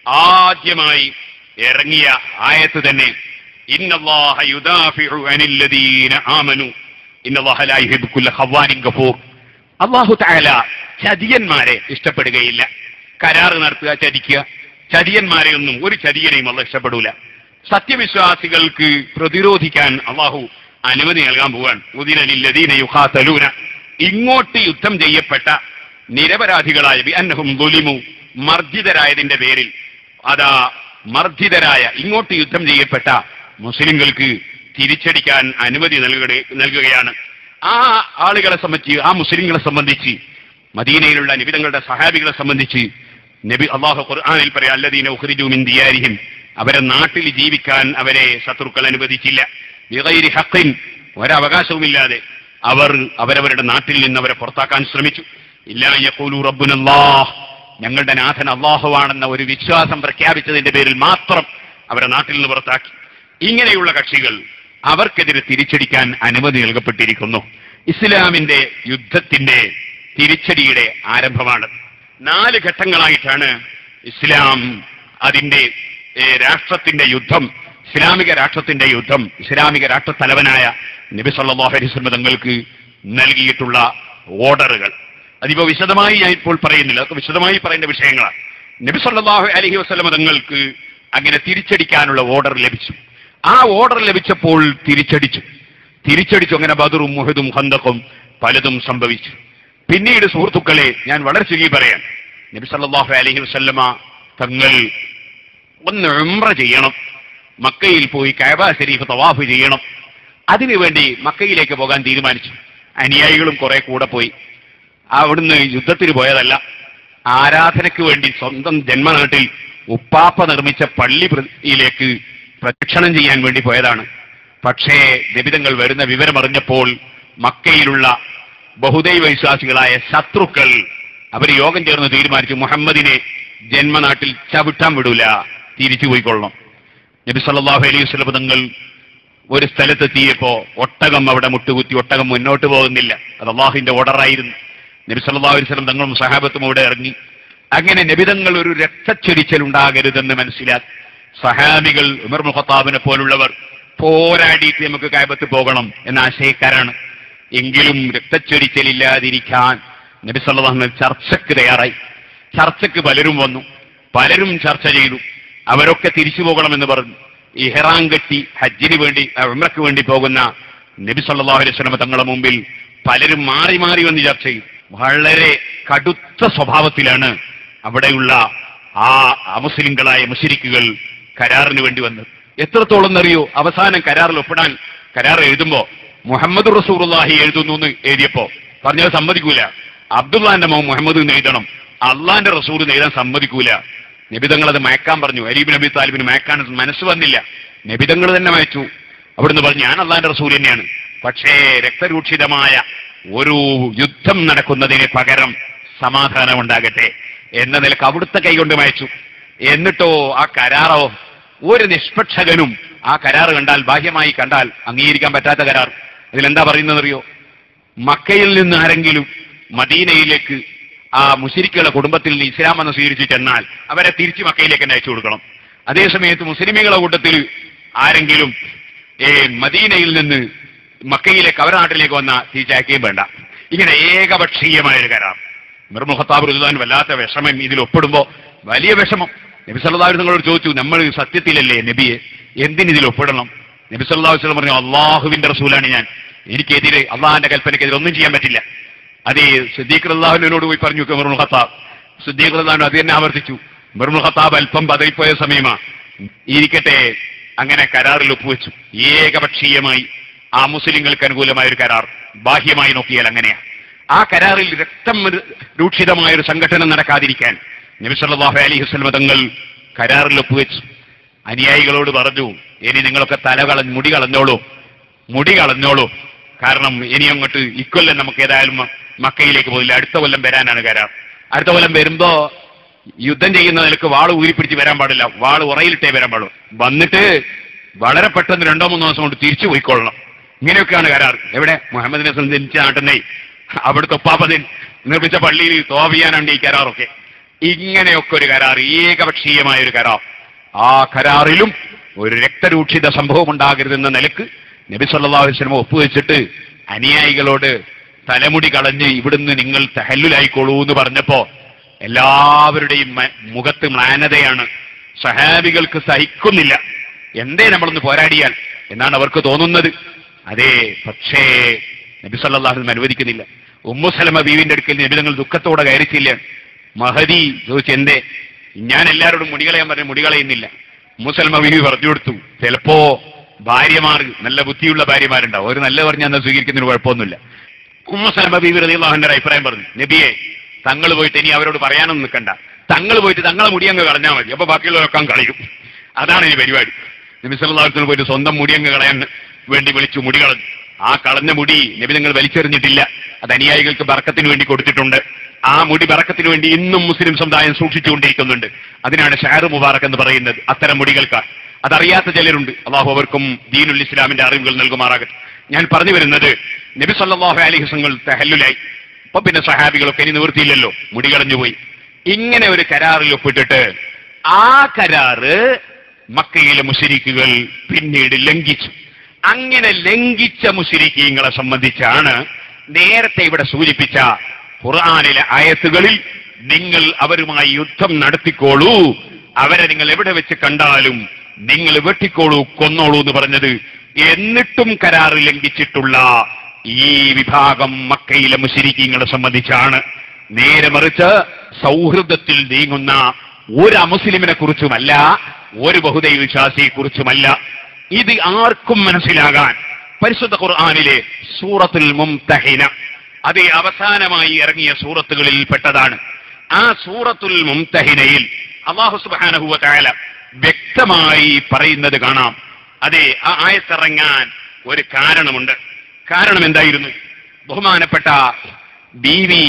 Speaker 1: ആദ്യമായി ഇറങ്ങിയ ആയത്ത് തന്നെ ഇന്നല്ലാഹ യുദാഫിഉ അനില്ലദീന ആമനു ഇന്നല്ലാഹ ലാ യുഹിബ്ബു കുല്ല ഖവ്വാനിൻ ഗഫൂർ അല്ലാഹു തആല ചതിയന്മാരെ ഇഷ്ടപ്പെടുകയില്ല കരാറ് നടത്തുക ചതിക്കുക ചതിയന്മാരെ ഒന്നും ഒരു ചതിയനെയും അല്ല ഇഷ്ടപ്പെടൂല സത്യവിശ്വാസികൾക്ക് പ്രതിരോധിക്കാൻ അള്ളാഹു അനുമതി നൽകാൻ പോവാൻ ഉദിനലില്ലദീന യുഖാതലൂന ഇങ്ങോട്ട് യുദ്ധം ചെയ്യപ്പെട്ട നിരപരാധികളായ ബി അന്നഹും ദുലിമു മർജിതരായതിന്റെ പേരിൽ അതാ മർദ്ദിതരായ ഇങ്ങോട്ട് യുദ്ധം ചെയ്യപ്പെട്ട മുസ്ലിങ്ങൾക്ക് തിരിച്ചടിക്കാൻ അനുമതി നൽകുക നൽകുകയാണ് ആ ആളുകളെ സംബന്ധിച്ച് ആ മുസ്ലിങ്ങളെ സംബന്ധിച്ച് മദീനയിലുള്ള നിബിതങ്ങളുടെ സഹാബികളെ സംബന്ധിച്ച് നബി അള്ളാഹു ഖുർആനിൽ പറയാം അല്ലദീന ഉഖ്രിജു മിൻ ദിയാരിഹിം അവരെ നാട്ടിൽ ജീവിക്കാൻ അവരെ ശത്രുക്കൾ അനുവദിച്ചില്ല ബിഗൈരി ഹഖിൻ ഒരവകാശവുമില്ലാതെ അവർ അവരവരുടെ നാട്ടിൽ നിന്ന് അവരെ പുറത്താക്കാൻ ശ്രമിച്ചു ഇല്ലാ യഖൂലു റബ്ബുനല്ലാഹ് ഞങ്ങളുടെ നാഥൻ അള്ളാഹുവാണെന്ന ഒരു വിശ്വാസം പ്രഖ്യാപിച്ചതിന്റെ പേരിൽ മാത്രം അവരെ നാട്ടിൽ നിന്ന് പുറത്താക്കി ഇങ്ങനെയുള്ള കക്ഷികൾ അവർക്കെതിരെ തിരിച്ചടിക്കാൻ അനുമതി നൽകപ്പെട്ടിരിക്കുന്നു ഇസ്ലാമിന്റെ യുദ്ധത്തിന്റെ തിരിച്ചടിയുടെ ആരംഭമാണ് നാല് ഘട്ടങ്ങളായിട്ടാണ് ഇസ്ലാം അതിന്റെ ഏ, രാഷ്ട്രത്തിന്റെ യുദ്ധം ഇസ്ലാമിക രാഷ്ട്രത്തിന്റെ യുദ്ധം ഇസ്ലാമിക രാഷ്ട്രത്തലവനായ നബി സല്ലല്ലാഹു അലൈഹി വസല്ലം തങ്ങൾക്ക് നൽകിയിട്ടുള്ള ഓർഡറുകൾ അതിപ്പോ വിശദമായി ഞാൻ ഇപ്പോൾ പറയുന്നില്ല അതൊക്കെ വിശദമായി പറയേണ്ട വിഷയങ്ങളാണ് നബി സല്ലല്ലാഹു അലൈഹി വസല്ലം തങ്ങൾക്ക് അങ്ങനെ തിരിച്ചടിക്കാനുള്ള ഓർഡർ ലഭിച്ചു ആ ഓർഡർ ലഭിച്ചപ്പോൾ തിരിച്ചടിച്ചു തിരിച്ചടിച്ചു അങ്ങനെ ബദറും മുഹദും ഹന്തക്കും പലതും സംഭവിച്ചു പിന്നീട് സുഹൃത്തുക്കളെ ഞാൻ വളരെ ചുരുക്കി പറയാം നബി സല്ലല്ലാഹു അലൈഹി വസല്ലമ തങ്ങൾ ഒന്ന് ഉംറ ചെയ്യണം മക്കയിൽ പോയി കഅബ ശരീഫ് തവാഫ് ചെയ്യണം അതിനുവേണ്ടി മക്കയിലേക്ക് പോകാൻ തീരുമാനിച്ചു അനുയായികളും കുറെ കൂടെ പോയി അവിടുന്ന് യുദ്ധത്തിന് പോയതല്ല ആരാധനയ്ക്ക് വേണ്ടി സ്വന്തം ജന്മനാട്ടിൽ ഉപ്പാപ്പ നിർമ്മിച്ച പള്ളി യിലേക്ക് പ്രദക്ഷിണം ചെയ്യാൻ വേണ്ടി പോയതാണ് പക്ഷേ നിബിതങ്ങൾ വരുന്ന വിവരമറിഞ്ഞപ്പോൾ മക്കയിലുള്ള ബഹുദൈവ വിശ്വാസികളായ ശത്രുക്കൾ അവർ യോഗം ചേർന്ന് തീരുമാനിച്ചു മുഹമ്മദിനെ ജന്മനാട്ടിൽ ചവിട്ടാൻ വിടൂല തിരിച്ചു പോയിക്കൊള്ളണം നബി സല്ലല്ലാഹു അലൈഹി വസല്ലം തങ്ങൾ ഒരു സ്ഥലത്തെത്തിയപ്പോ ഒട്ടകം അവിടെ മുട്ടുകുത്തി ഒട്ടകം മുന്നോട്ട് പോകുന്നില്ല അത് അള്ളാഹുവിന്റെ ഓർഡറായിരുന്നു നബി സല്ലല്ലാഹു അലൈഹി വസല്ലം തങ്ങളും സഹാബത്തും അവിടെ ഇറങ്ങി അങ്ങനെ നബിതങ്ങൾ ഒരു രക്തച്ചൊരിച്ചൽ ഉണ്ടാകരുതെന്ന് മനസ്സിലാക്കി സഹാബികൾ ഉമർ മുഖത്താബിനെ പോലുള്ളവർ പോരാടിയിട്ട് നമുക്ക് കായബത്ത് പോകണം എന്ന ആശയക്കാരാണ് എങ്കിലും രക്തച്ചൊരിച്ചലില്ലാതിരിക്കാൻ നബി സല്ലല്ലാഹു അലൈഹി വസല്ലം ചർച്ചയ്ക്ക് തയ്യാറായി ചർച്ചയ്ക്ക് പലരും വന്നു പലരും ചർച്ച ചെയ്തു അവരൊക്കെ തിരിച്ചു പോകണമെന്ന് പറഞ്ഞു ഇഹ്റാം കെട്ടി ഹജ്ജിന് വേണ്ടി അഹ് ഉംറയ്ക്ക് വേണ്ടി പോകുന്ന നബി സല്ലല്ലാഹു അലൈഹി വസല്ലം തങ്ങളുടെ മുമ്പിൽ പലരും മാറി മാറി വന്ന് ചർച്ച ചെയ്തു വളരെ കടുത്ത സ്വഭാവത്തിലാണ് അവിടെയുള്ള ആ അമുസ്ലിങ്ങളായ മുശരിക്കുകൾ കരാറിന് വേണ്ടി വന്നത് എത്രത്തോളം എന്നറിയോ അവസാനം കരാറിൽ ഒപ്പിടാൻ കരാർ എഴുതുമ്പോ മുഹമ്മദ് റസൂറുല്ലാഹി എഴുതുന്നു എന്ന് എഴുതിയപ്പോ പറഞ്ഞത് സമ്മതിക്കൂല അബ്ദുല്ലാന്റെ മോൻ മുഹമ്മദ് എന്ന് എഴുതണം അള്ളാന്റെ റസൂർ എന്ന് എഴുതാൻ സമ്മതിക്കൂല നബിതങ്ങൾ അത് മയക്കാൻ പറഞ്ഞു അലീബ് നബി താലിബിന് മയക്കാൻ മനസ്സ് വന്നില്ല നബിതങ്ങൾ തന്നെ മയച്ചു അവിടുന്ന് പറഞ്ഞു ഞാൻ അള്ളാന്റെ റസൂൽ തന്നെയാണ് പക്ഷേ രക്തരൂക്ഷിതമായ ഒരു യുദ്ധം നടക്കുന്നതിന് പകരം സമാധാനം ഉണ്ടാകട്ടെ എന്ന നിലക്ക് അവിടുത്തെ കൈകൊണ്ട് മയച്ചു എന്നിട്ടോ ആ കരാറോ ഒരു നിഷ്പക്ഷകനും ആ കരാർ കണ്ടാൽ ബാഹ്യമായി കണ്ടാൽ അംഗീകരിക്കാൻ പറ്റാത്ത കരാർ ഇതിലെന്താ പറയുന്നതെന്നറിയോ മക്കയിൽ നിന്ന് ആരെങ്കിലും മദീനയിലേക്ക് ആ മുസ്ലിക്കുകളുടെ കുടുംബത്തിൽ നിന്ന് ഇസ്ലാം എന്ന് സ്വീകരിച്ചു ചെന്നാൽ അവരെ തിരിച്ച് മക്കയിലേക്ക് തന്നെ അയച്ചു കൊടുക്കണം അതേസമയത്ത് മുസ്ലിമുകളുടെ കൂട്ടത്തിൽ ആരെങ്കിലും ഏ, മദീനയിൽ നിന്ന് മക്കയിലേക്ക് അവരുടെ നാട്ടിലേക്ക് വന്ന തിരിച്ചയക്കുകയും വേണ്ട ഇങ്ങനെ ഏകപക്ഷീയമായ ഒരു കരാർ മിർമുഖത്താബ് റുദാൻ വല്ലാത്ത വിഷമം ഇതിൽ ഒപ്പിടുമ്പോ വലിയ വിഷമം നബി സല്ലല്ലാഹു നിങ്ങളോട് ചോദിച്ചു നമ്മൾ സത്യത്തിലല്ലേ നബിയെ എന്തിനിതിൽ ഒപ്പിടണം നബി സല്ലല്ലാഹു അലൈഹി വസല്ലം പറഞ്ഞു അള്ളാഹുവിന്റെ റസൂലാണ് ഞാൻ എനിക്കെതിരെ അള്ളാഹിന്റെ കൽപ്പനയ്ക്കെതിരെ ഒന്നും ചെയ്യാൻ പറ്റില്ല അതേ സിദ്ദീഖ് അള്ളാഹുവിനോട് പോയി പറഞ്ഞു മിർമുൽ ഖത്താബ് സിദ്ദീഖ് അള്ളാഹു അത് തന്നെ ആവർത്തിച്ചു മിർമുൽ ഖത്താബ് അല്പം പതറിപ്പോയ സമയമാ ഇരിക്കട്ടെ അങ്ങനെ കരാറിൽ ഒപ്പുവെച്ചു ഏകപക്ഷീയമായി ആ മുസ്ലിങ്ങൾക്ക് അനുകൂലമായ ഒരു കരാർ ബാഹ്യമായി നോക്കിയാൽ അങ്ങനെയാ ആ കരാറിൽ രക്തം രൂക്ഷിതമായ ഒരു സംഘടന നടക്കാതിരിക്കാൻ നബി സല്ലല്ലാഹു അലൈഹി വസല്ലം തങ്ങൾ കരാറിൽ ഒപ്പുവെച്ചു അനുയായികളോട് പറഞ്ഞു ഇനി നിങ്ങളൊക്കെ തല കളഞ്ഞ് മുടി കളഞ്ഞോളൂ മുടി കളഞ്ഞോളൂ കാരണം ഇനി അങ്ങോട്ട് ഇക്കൊല്ലം നമുക്ക് ഏതായാലും മ- മക്കയിലേക്ക് പോയില്ല അടുത്ത കൊല്ലം വരാനാണ് കരാർ അടുത്ത കൊല്ലം വരുമ്പോ യുദ്ധം ചെയ്യുന്ന നിലക്ക് വാള് ഊരിപ്പിടിച്ച് വരാൻ പാടില്ല വാള് ഉറയിലിട്ടേ വരാൻ പാടുള്ളൂ വന്നിട്ട് വളരെ പെട്ടെന്ന് രണ്ടോ മൂന്നോ ദിവസം കൊണ്ട് തിരിച്ചു പോയിക്കൊള്ളണം ഇങ്ങനെയൊക്കെയാണ് കരാർ എവിടെ മുഹമ്മദിനെ ജനിച്ച നാട്ടിനെ അവിടുത്തെ ഒപ്പാപ്പതിൻ നിർമ്മിച്ച പള്ളിയിൽ തോപിയാനാണ് ഈ കരാറൊക്കെ ഇങ്ങനെയൊക്കെ ഒരു കരാർ ഏകപക്ഷീയമായ ഒരു കരാർ ആ കരാറിലും ഒരു രക്തരൂക്ഷിത സംഭവം ഉണ്ടാകരുതെന്ന നിലക്ക് നബി സല്ലല്ലാഹു അലൈഹി വസല്ലം ഒപ്പുവെച്ചിട്ട് അനുയായികളോട് തലമുടി കളഞ്ഞ് ഇവിടുന്ന് നിങ്ങൾ തഹല്ലുലായിക്കോളൂ എന്ന് പറഞ്ഞപ്പോ എല്ലാവരുടെയും മ- മുഖത്ത് മ്ലാനതയാണ് സഹാബികൾക്ക് സഹിക്കുന്നില്ല എന്തേ നമ്മളൊന്ന് പോരാടിയാൽ എന്നാണ് അവർക്ക് തോന്നുന്നത് അതെ പക്ഷേ നബി സല്ലല്ലാഹു അലൈഹി വസല്ലം അനുവദിക്കുന്നില്ല ഉമ്മു സലമ ബീവിന്റെ അടുക്കൽ നബി തങ്ങൾ ദുഃഖത്തോടെ കയറിച്ചില്ല മഹദി ചോദിച്ചു എന്തേ ഞാൻ എല്ലാവരോടും മുടികളയാൻ പറഞ്ഞു മുടികളയുന്നില്ല മുസൽമ ബീവി പറഞ്ഞു കൊടുത്തു ചിലപ്പോ ഭാര്യമാർ നല്ല ബുദ്ധിയുള്ള ഭാര്യമാരുണ്ടാവും ഒരു നല്ല പറഞ്ഞാൽ അന്ന് സ്വീകരിക്കുന്നതിന് കുഴപ്പമൊന്നുമില്ല ഉമ്മസലമ ബീവി റളിയല്ലാഹുവിന്റെ ഒരു അഭിപ്രായം പറഞ്ഞു നബിയെ തങ്ങൾ പോയിട്ട് ഇനി അവരോട് പറയാനൊന്നും നിൽക്കണ്ട തങ്ങൾ പോയിട്ട് തങ്ങളെ മുടി അങ്ങ് കളഞ്ഞാൽ മതി അപ്പൊ ബാക്കിയുള്ളവരൊക്കെ അങ്ങ് കളയും അതാണ് ഈ പരിപാടി നബി സല്ലല്ലാഹു പോയിട്ട് സ്വന്തം മുടി അങ്ങ് കളയാൻ വേണ്ടി വിളിച്ചു മുടി കളഞ്ഞു ആ കളഞ്ഞ മുടി നബി നിങ്ങൾ വലിച്ചെറിഞ്ഞിട്ടില്ല അത് അനുയായികൾക്ക് ബർക്കത്തിന് വേണ്ടി കൊടുത്തിട്ടുണ്ട് ആ മുടി ബറക്കത്തിന് വേണ്ടി ഇന്നും മുസ്ലിം സമുദായം സൂക്ഷിച്ചുകൊണ്ടിരിക്കുന്നുണ്ട് അതിനാണ് ഷാർ മുബാറക് എന്ന് പറയുന്നത് അത്തരം മുടികൾക്ക് അതറിയാത്ത ചിലരുണ്ട് അള്ളാഹു അവർക്കും ദീനുൽ ഇസ്ലാമിന്റെ അറിവുകൾ നൽകുമാറാകട്ടെ ഞാൻ പറഞ്ഞു വരുന്നത് നബി സല്ലല്ലാഹു അലൈഹി വസല്ലങ്ങൾ തഹല്ലുലായി അപ്പൊ പിന്നെ സഹാബികളൊക്കെ ഇനി നിവൃത്തിയില്ലല്ലോ മുടി കളഞ്ഞുപോയി ഇങ്ങനെ ഒരു കരാറിൽ ഒപ്പിട്ടിട്ട് ആ കരാറ് മക്കയിലെ മുശരിക്കുകൾ പിന്നീട് ലംഘിച്ചു അങ്ങനെ ലംഘിച്ച മുശരിക്കീങ്ങളെ സംബന്ധിച്ചാണ് നേരത്തെ ഇവിടെ സൂചിപ്പിച്ച ഖുർആാനിലെ ആയത്തുകളിൽ നിങ്ങൾ അവരുമായി യുദ്ധം നടത്തിക്കോളൂ അവരെ നിങ്ങൾ എവിടെ വെച്ച് കണ്ടാലും നിങ്ങൾ വെട്ടിക്കോളൂ കൊന്നോളൂ എന്ന് പറഞ്ഞത് എന്നിട്ടും കരാറ് ലംഘിച്ചിട്ടുള്ള ഈ വിഭാഗം മക്കയിലെ മുശരിക്കീങ്ങളെ സംബന്ധിച്ചാണ് നേരെ മറിച്ച് സൗഹൃദത്തിൽ നീങ്ങുന്ന ഒരു അമുസ്ലിമിനെ കുറിച്ചുമല്ല ഒരു ബഹുദൈവ വിശ്വാസിയെ കുറിച്ചുമല്ല ഇത് ആർക്കും മനസ്സിലാകാൻ പരിശുദ്ധ ഖുർആാനിലെ സൂറത്തുൽ മുംതഹിന അത് അവസാനമായി ഇറങ്ങിയ സൂറത്തുകളിൽ പെട്ടതാണ് ആ സൂറത്തുൽ മുംതഹിനയിൽ അള്ളാഹു സുബ്ഹാനഹു വതആല വ്യക്തമായി പറയുന്നത് കാണാം അതെ ആ ആയത്തിറങ്ങാൻ ഒരു കാരണമുണ്ട് കാരണം എന്തായിരുന്നു ബഹുമാനപ്പെട്ട ബീവി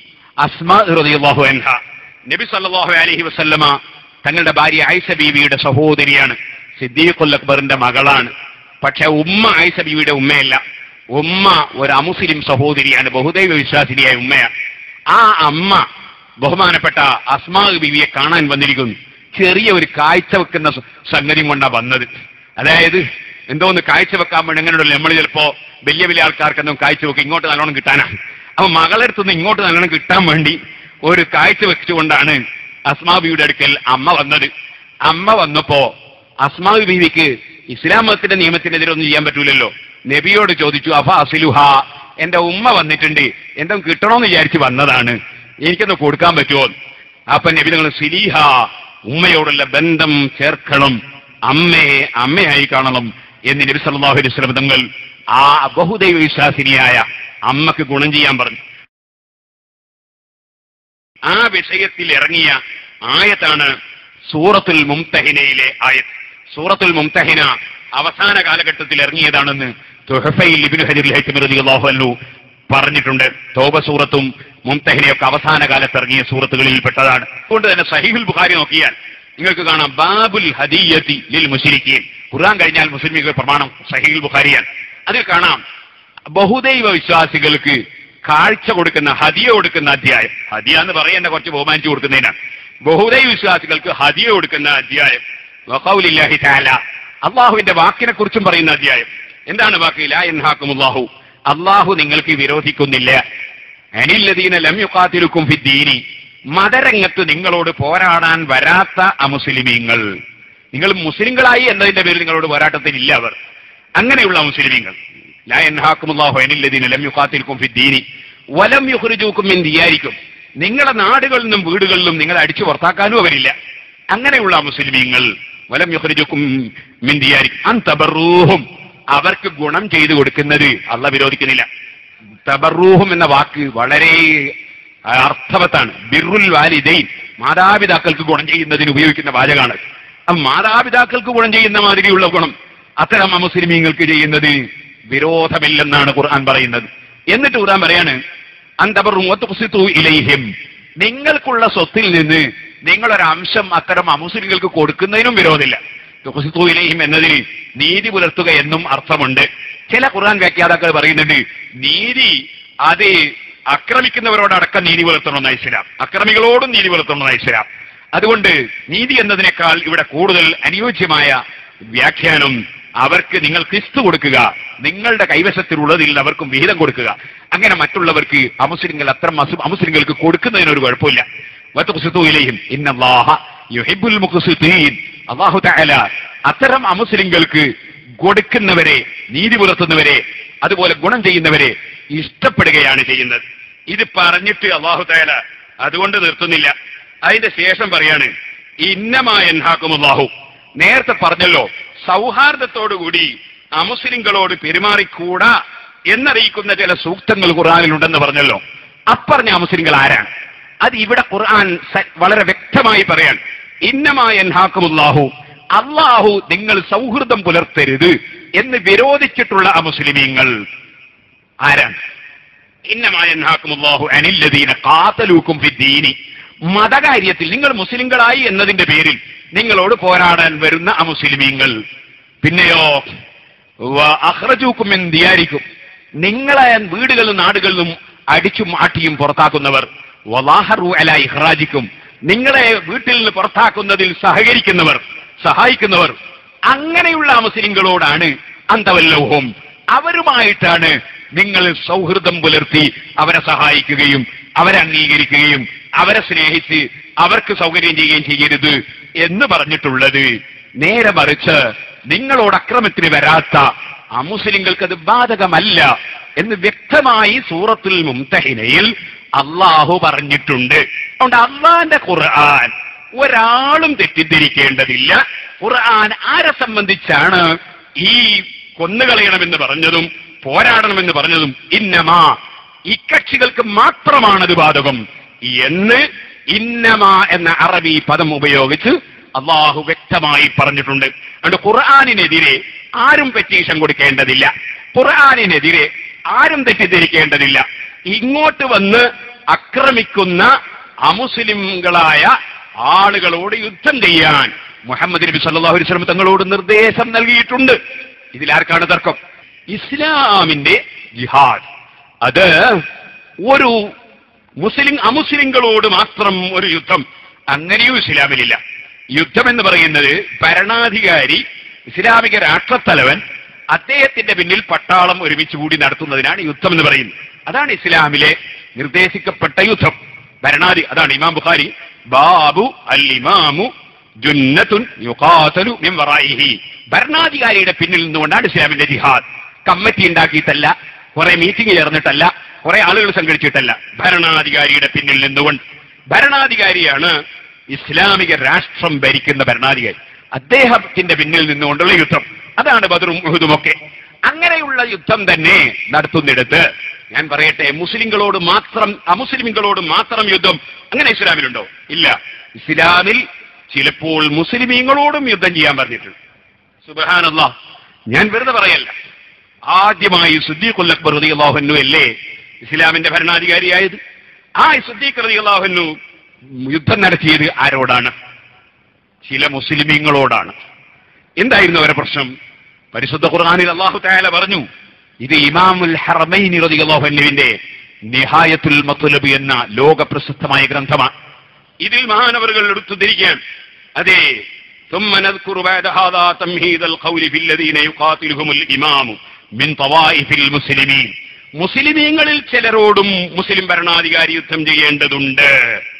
Speaker 1: അസ്മാ റളിയല്ലാഹു അൻഹ നബി സല്ലല്ലാഹു അലൈഹി വസല്ലമ തങ്ങളുടെ ഭാര്യ ആയിഷ ബീവിയുടെ സഹോദരിയാണ് സിദ്ദീഖുൽ അക്ബറിന്റെ മകളാണ് പക്ഷെ ഉമ്മ ആയിഷ ബീവിയുടെ ഉമ്മയല്ല ഉമ്മ ഒരു അമുസ്ലിം സഹോദരിയാണ് ബഹുദൈവ വിശ്വാസിനിയായ ഉമ്മയാണ് ആ അമ്മ ബഹുമാനപ്പെട്ട അസ്മാ ബീവിയെ കാണാൻ വന്നിരിക്കുന്നു ചെറിയ ഒരു കാഴ്ച വെക്കുന്ന സ- സംഗതിയും കൊണ്ടാ വന്നത് അതായത് എന്തോ ഒന്ന് കാഴ്ച വെക്കാൻ വേണ്ടി എങ്ങനെയുള്ള നമ്മൾ ചിലപ്പോ വലിയ വലിയ ആൾക്കാർക്കെന്തോ കാഴ്ച വെക്കും ഇങ്ങോട്ട് നല്ലോണം കിട്ടാനാണ് അപ്പൊ മകളെടുത്തുനിന്ന് ഇങ്ങോട്ട് നല്ലോണം കിട്ടാൻ വേണ്ടി ഒരു കാഴ്ച വെച്ചുകൊണ്ടാണ് അസ്മാ ബീവിയുടെ അടുക്കൽ അമ്മ വന്നത് അമ്മ വന്നപ്പോ അസ്മാ ബീവിക്ക് ഇസ്ലാം മതത്തിന്റെ നിയമത്തിനെതിരെ ഒന്നും ചെയ്യാൻ പറ്റൂലല്ലോ നബിയോട് ചോദിച്ചു അഫ അസിലുഹ എന്റെ ഉമ്മ വന്നിട്ടുണ്ട് എന്തും കിട്ടണോന്ന് വിചാരിച്ച് വന്നതാണ് എനിക്കൊന്ന് കൊടുക്കാൻ പറ്റുമോ അപ്പൊ നബി നിങ്ങൾ സിലീഹ ഉമ്മയോടുള്ള ബന്ധം ചേർക്കണം അമ്മയെ അമ്മയായി കാണണം എന്ന് നബി സല്ലല്ലാഹു അലൈഹി വസല്ലം തങ്ങൾ ആ ബഹുദൈവ വിശ്വാസിനിയായ അമ്മക്ക് ഗുണം ചെയ്യാൻ പറഞ്ഞു ആ വിഷയത്തിൽ ഇറങ്ങിയ ആയത്താണ് സൂറത്തുൽ മുംതഹിനയിലെ ആയത്ത് സൂറത്തുൽ മുംതഹിന അവസാന കാലഘട്ടത്തിൽ ഇറങ്ങിയതാണെന്ന് തുഹഫയിൽ ഇബ്നു ഹജർ ഹൈത്തമി റളിയല്ലാഹു അൻഹു പറഞ്ഞിട്ടുണ്ട് തോബ സൂറത്തും മുംതഹിനയൊക്കെ അവസാന കാലത്ത് ഇറങ്ങിയ സൂറത്തുകളിൽ പെട്ടതാണ് അതുകൊണ്ട് തന്നെ സഹീഹുൽ ബുഖാരി നോക്കിയാൽ നിങ്ങൾക്ക് കാണാം ബാബുൽ ഹദിയത്തി ലിൽ മുശ്രിക്കീൻ ഖുർആൻ കഴിഞ്ഞാൽ മുസ്ലിമികൾ പ്രമാണം സഹീഹുൽ ബുഖാരിയാണ് അതിൽ കാണാം ബഹുദൈവ വിശ്വാസികൾക്ക് കാഴ്ച കൊടുക്കുന്ന ഹദിയ കൊടുക്കുന്ന അധ്യായം ഹദിയ എന്ന് പറയുന്ന കുറച്ച് ബഹുമാനിച്ചു കൊടുക്കുന്നതിനാണ് ബഹുദൈവ വിശ്വാസികൾക്ക് ഹദിയ കൊടുക്കുന്ന അധ്യായം വഖൗലില്ലാഹി തആല അള്ളാഹുവിന്റെ വാക്കിനെ കുറിച്ചും പറയുന്ന അധ്യായം എന്താണ് വാക്ക് ലാ യൻഹാക്കുമുല്ലാഹു അള്ളാഹു നിങ്ങൾക്ക് വിരോധിക്കുന്നില്ല അനില്ലദീന ലം യുഖാതിലുക്കും ഫിദ്ദീനി മതരംഗത്ത് നിങ്ങളോട് പോരാടാൻ വരാത്ത അമുസ്ലിമീങ്ങൾ നിങ്ങൾ മുസ്ലിങ്ങളായി എന്നതിന്റെ പേരിൽ നിങ്ങളോട് പോരാട്ടത്തിനില്ല അവർ അങ്ങനെയുള്ള മുസ്ലിമീങ്ങൾ ലാ യൻഹാക്കുമുല്ലാഹു അനില്ലദീന ലം യുഖാതിലുക്കും ഫിദ്ദീനി വലം യുഖ്രിജൂക്കും മിൻ ദിയാരിക്കും നിങ്ങളുടെ നാടുകളിൽ നിന്നും വീടുകളിലും നിങ്ങളെ അടിച്ചു പുറത്താക്കാനും അവരില്ല അങ്ങനെയുള്ള മുസ്ലിമീങ്ങൾ വലം യുഖ്രിജൂക്കും മിൻ ദിയാരിക്കും അൻ തബറൂഹും അവർക്ക് ഗുണം ചെയ്തു കൊടുക്കുന്നത് അല്ല വിരോധിക്കുന്നില്ല തബറൂഹും എന്ന വാക്ക് വളരെ അർത്ഥവത്താണ് ബിറുൽ വാലിദൈൻ മാതാപിതാക്കൾക്ക് ഗുണം ചെയ്യുന്നതിന് ഉപയോഗിക്കുന്ന വാചകമാണ് അപ്പൊ മാതാപിതാക്കൾക്ക് ഗുണം ചെയ്യുന്ന മാതിരിയുള്ള ഗുണം അത്തരം അമുസ്ലിമീങ്ങൾക്ക് ചെയ്യുന്നത് വിരോധമില്ലെന്നാണ് ഖുർആൻ പറയുന്നത് എന്നിട്ട് ഖുർആൻ പറയാണ് അന്തബറു ഇലൈഹിം നിങ്ങൾക്കുള്ള സ്വത്തിൽ നിന്ന് നിങ്ങളൊരു അംശം അത്തരം അമുസ്ലിങ്ങൾക്ക് കൊടുക്കുന്നതിനും വിരോധമില്ല തുഖ്സിത്തു ഇലൈഹിം എന്നതിന് നീതി പുലർത്തുക എന്നും അർത്ഥമുണ്ട് ചില ഖുർആൻ വ്യാഖ്യാതാക്കൾ പറയുന്നുണ്ട് നീതി അത് അക്രമിക്കുന്നവരോടടക്കം നീതി പുലർത്തണമെന്ന ഇസ്ലാം അക്രമികളോടും നീതി പുലർത്തണമെന്ന ഇസ്ലാം അതുകൊണ്ട് നീതി എന്നതിനേക്കാൾ ഇവിടെ കൂടുതൽ അനുയോജ്യമായ വ്യാഖ്യാനം അവർക്ക് നിങ്ങൾ ക്രിസ്തു കൊടുക്കുക നിങ്ങളുടെ കൈവശത്തിലുള്ളതിൽ അവർക്കും വിഹിതം കൊടുക്കുക അങ്ങനെ മറ്റുള്ളവർക്ക് അമുസ്ലിങ്ങൾ അത്തരം അസു- അമുസ്ലിങ്ങൾക്ക് കൊടുക്കുന്നതിന് ഒരു കുഴപ്പമില്ല വത്തുഖ്സിത്തു ഇലൈഹിം ഇന്നല്ലാഹ യുഹിബ്ബുൽ മുഖ്സിത്തീൻ അല്ലാഹു തആല അത്തരം അമുസ്ലിങ്ങൾക്ക് കൊടുക്കുന്നവരെ നീതി പുലർത്തുന്നവരെ അതുപോലെ ഗുണം ചെയ്യുന്നവരെ ഇഷ്ടപ്പെടുകയാണ് ചെയ്യുന്നത് ഇത് പറഞ്ഞിട്ട് അള്ളാഹു തആല അതുകൊണ്ട് നിർത്തുന്നില്ല അതിന്റെ ശേഷം പറയാണ് ഇന്നമായ അള്ളാഹു നേരത്തെ പറഞ്ഞല്ലോ സൗഹാർദ്ദത്തോടുകൂടി അമുസ്ലിങ്ങളോട് പെരുമാറിക്കൂടാ എന്നറിയിക്കുന്ന ചില സൂക്തങ്ങൾ ഖുർആാനിലുണ്ടെന്ന് പറഞ്ഞല്ലോ അപ്പറഞ്ഞ അമുസ്ലിങ്ങൾ ആരാണ് അത് ഇവിടെ ഖുർആൻ സ- വളരെ വ്യക്തമായി പറയാൻ ഇന്നമായ എൻഹാക്കുമുല്ലാഹു അള്ളാഹു നിങ്ങൾ സൗഹൃദം പുലർത്തരുത് എന്ന് വിരോധിച്ചിട്ടുള്ള അമുസ്ലിമീങ്ങൾ ആരാണ് ഇന്നമായ എൻഹാക്കുമുല്ലാഹു അനില്ലദീന കാത്തലൂക്കും ഫിദ്ദീനി മതകാര്യത്തിൽ നിങ്ങൾ മുസ്ലിങ്ങളായി എന്നതിന്റെ പേരിൽ നിങ്ങളോട് പോരാടാൻ വരുന്ന അമുസ്ലിമീങ്ങൾ പിന്നെയോ അഹ്റജൂക്കും എന്തിയായിരിക്കും നിങ്ങളെ വീടുകളിലും നാടുകളിലും അടിച്ചും ആട്ടിയും പുറത്താക്കുന്നവർ വലാഹറു അല ഇഹ്റാജിക്കും നിങ്ങളെ വീട്ടിൽ നിന്ന് പുറത്താക്കുന്നതിൽ സഹകരിക്കുന്നവർ സഹായിക്കുന്നവർ അങ്ങനെയുള്ള മുസ്ലിങ്ങളോടാണ് അന്തവല്ലവും അവരുമായിട്ടാണ് നിങ്ങൾ സൗഹൃദം പുലർത്തി അവരെ സഹായിക്കുകയും അവരെ അംഗീകരിക്കുകയും അവരെ സ്നേഹിച്ച് അവർക്ക് സൗകര്യം ചെയ്യുകയും ചെയ്യരുത് എന്ന് പറഞ്ഞിട്ടുള്ളത് നേരെ മറിച്ച് നിങ്ങളോട് അക്രമത്തിന് വരാത്ത അമുസ്ലിങ്ങൾക്ക് അത് ബാധകമല്ല എന്ന് വ്യക്തമായി സൂറത്തുൽ മുംതഹിനയിൽ അള്ളാഹു പറഞ്ഞിട്ടുണ്ട് അതുകൊണ്ട് അള്ളാന്റെ ഖുർആൻ ഒരാളും തെറ്റിദ്ധരിക്കേണ്ടതില്ല ഖുർആൻ ആരെ സംബന്ധിച്ചാണ് ഈ കൊന്നുകളയണമെന്ന് പറഞ്ഞതും പോരാടണമെന്ന് പറഞ്ഞതും ഇന്നമാ ഇക്കക്ഷികൾക്ക് മാത്രമാണത് ബാധകം എന്ന് ഇന്നമ എന്ന അറബി പദം ഉപയോഗിച്ച് അള്ളാഹു വ്യക്തമായി പറഞ്ഞിട്ടുണ്ട് അതുകൊണ്ട് ഖുർആാനിനെതിരെ ആരും പെറ്റീഷൻ കൊടുക്കേണ്ടതില്ല ഖുർആാനിനെതിരെ ആരും തെറ്റിദ്ധരിക്കേണ്ടതില്ല ഇങ്ങോട്ട് വന്ന് ആക്രമിക്കുന്ന അമുസ്ലിംകളായ ആളുകളോട് യുദ്ധം ചെയ്യാൻ മുഹമ്മദ് നബി സല്ലല്ലാഹു അലൈഹി വസല്ലം തങ്ങളോട് നിർദ്ദേശം നൽകിയിട്ടുണ്ട് ഇതിലാർക്കാണ് തർക്കം ഇസ്ലാമിന്റെ ജിഹാദ് അത് ഒരു മുസ്ലിം അമുസ്ലിങ്ങളോട് മാത്രം ഒരു യുദ്ധം അങ്ങനെയും ഇസ്ലാമിലില്ല യുദ്ധം എന്ന് പറയുന്നത് ഭരണാധികാരി ഇസ്ലാമിക രാഷ്ട്രത്തലവൻ അദ്ദേഹത്തിന്റെ പിന്നിൽ പട്ടാളം ഒരുമിച്ച് കൂടി നടത്തുന്നതിനാണ് യുദ്ധം എന്ന് പറയുന്നത് അതാണ് ഇസ്ലാമിലെ നിർദ്ദേശിക്കപ്പെട്ട യുദ്ധം ഭരണാധി അതാണ് ഇമാം ബുഖാരി ബാബു അൽ ഇമാമു ജുന്നത്തുൻ യുഖാതലു മിൻ വറായിഹി ഭരണാധികാരിയുടെ പിന്നിൽ നിന്നുകൊണ്ടാണ് ഇസ്ലാമിന്റെ ജിഹാദ് കമ്മിറ്റി ഉണ്ടാക്കിയിട്ടല്ല കുറെ മീറ്റിംഗ് ചേർന്നിട്ടല്ല കുറെ ആളുകൾ സംഘടിച്ചിട്ടല്ല ഭരണാധികാരിയുടെ പിന്നിൽ നിന്നുകൊണ്ട് ഭരണാധികാരിയാണ് ഇസ്ലാമിക രാഷ്ട്രം ഭരിക്കുന്ന ഭരണാധികാരി അദ്ദേഹത്തിന്റെ പിന്നിൽ നിന്നുകൊണ്ടുള്ള യുദ്ധം അതാണ് ബദറും ഉഹുദും ഒക്കെ അങ്ങനെയുള്ള യുദ്ധം തന്നെ നടത്തുന്നിടത്ത് ഞാൻ പറയട്ടെ മുസ്ലിങ്ങളോട് മാത്രം അമുസ്ലിമിങ്ങളോട് മാത്രം യുദ്ധം അങ്ങനെ ഇസ്ലാമിലുണ്ടോ ഇല്ല ഇസ്ലാമിൽ ചിലപ്പോൾ മുസ്ലിമീങ്ങളോടും യുദ്ധം ചെയ്യാൻ പറഞ്ഞിട്ടുണ്ട് സുബഹാനല്ല ഞാൻ വെറുതെ പറയല്ല ആദ്യമായി സുദ്ദീഖുൽ അക്ബർ റളിയല്ലാഹു അല്ലേ ഇസ്ലാമിന്റെ ഭരണാധികാരിയായത് ആ സുദ്ദീഖ് റളിയല്ലാഹു യുദ്ധം നടത്തിയത് ആരോടാണ് ചില മുസ്ലിമീങ്ങളോടാണ് എന്തായിരുന്നു അവരുടെ പ്രശ്നം പരിശുദ്ധ ഖുർആനിൽ അള്ളാഹു തആല പറഞ്ഞു ഇത് ഇമാമുൽ ഹറമൈൻ റളിയല്ലാഹു അൻഹുവിന്റെ നിഹായത്തുൽ മത്ലബ് എന്ന ലോക പ്രസിദ്ധമായ ഗ്രന്ഥമാണ് ഇതിൽ മഹാനവറുകൾ എടുത്തു തിരിക്കാൻ അതെ ثم نذكر بعد هذا تمهيد القول في الذين يقاتلهم الإمام من طوائف المسلمين മുസ്ലിമീങ്ങളിൽ ചിലരോടും മുസ്ലിം ഭരണാധികാരി യുദ്ധം ചെയ്യേണ്ടതുണ്ട്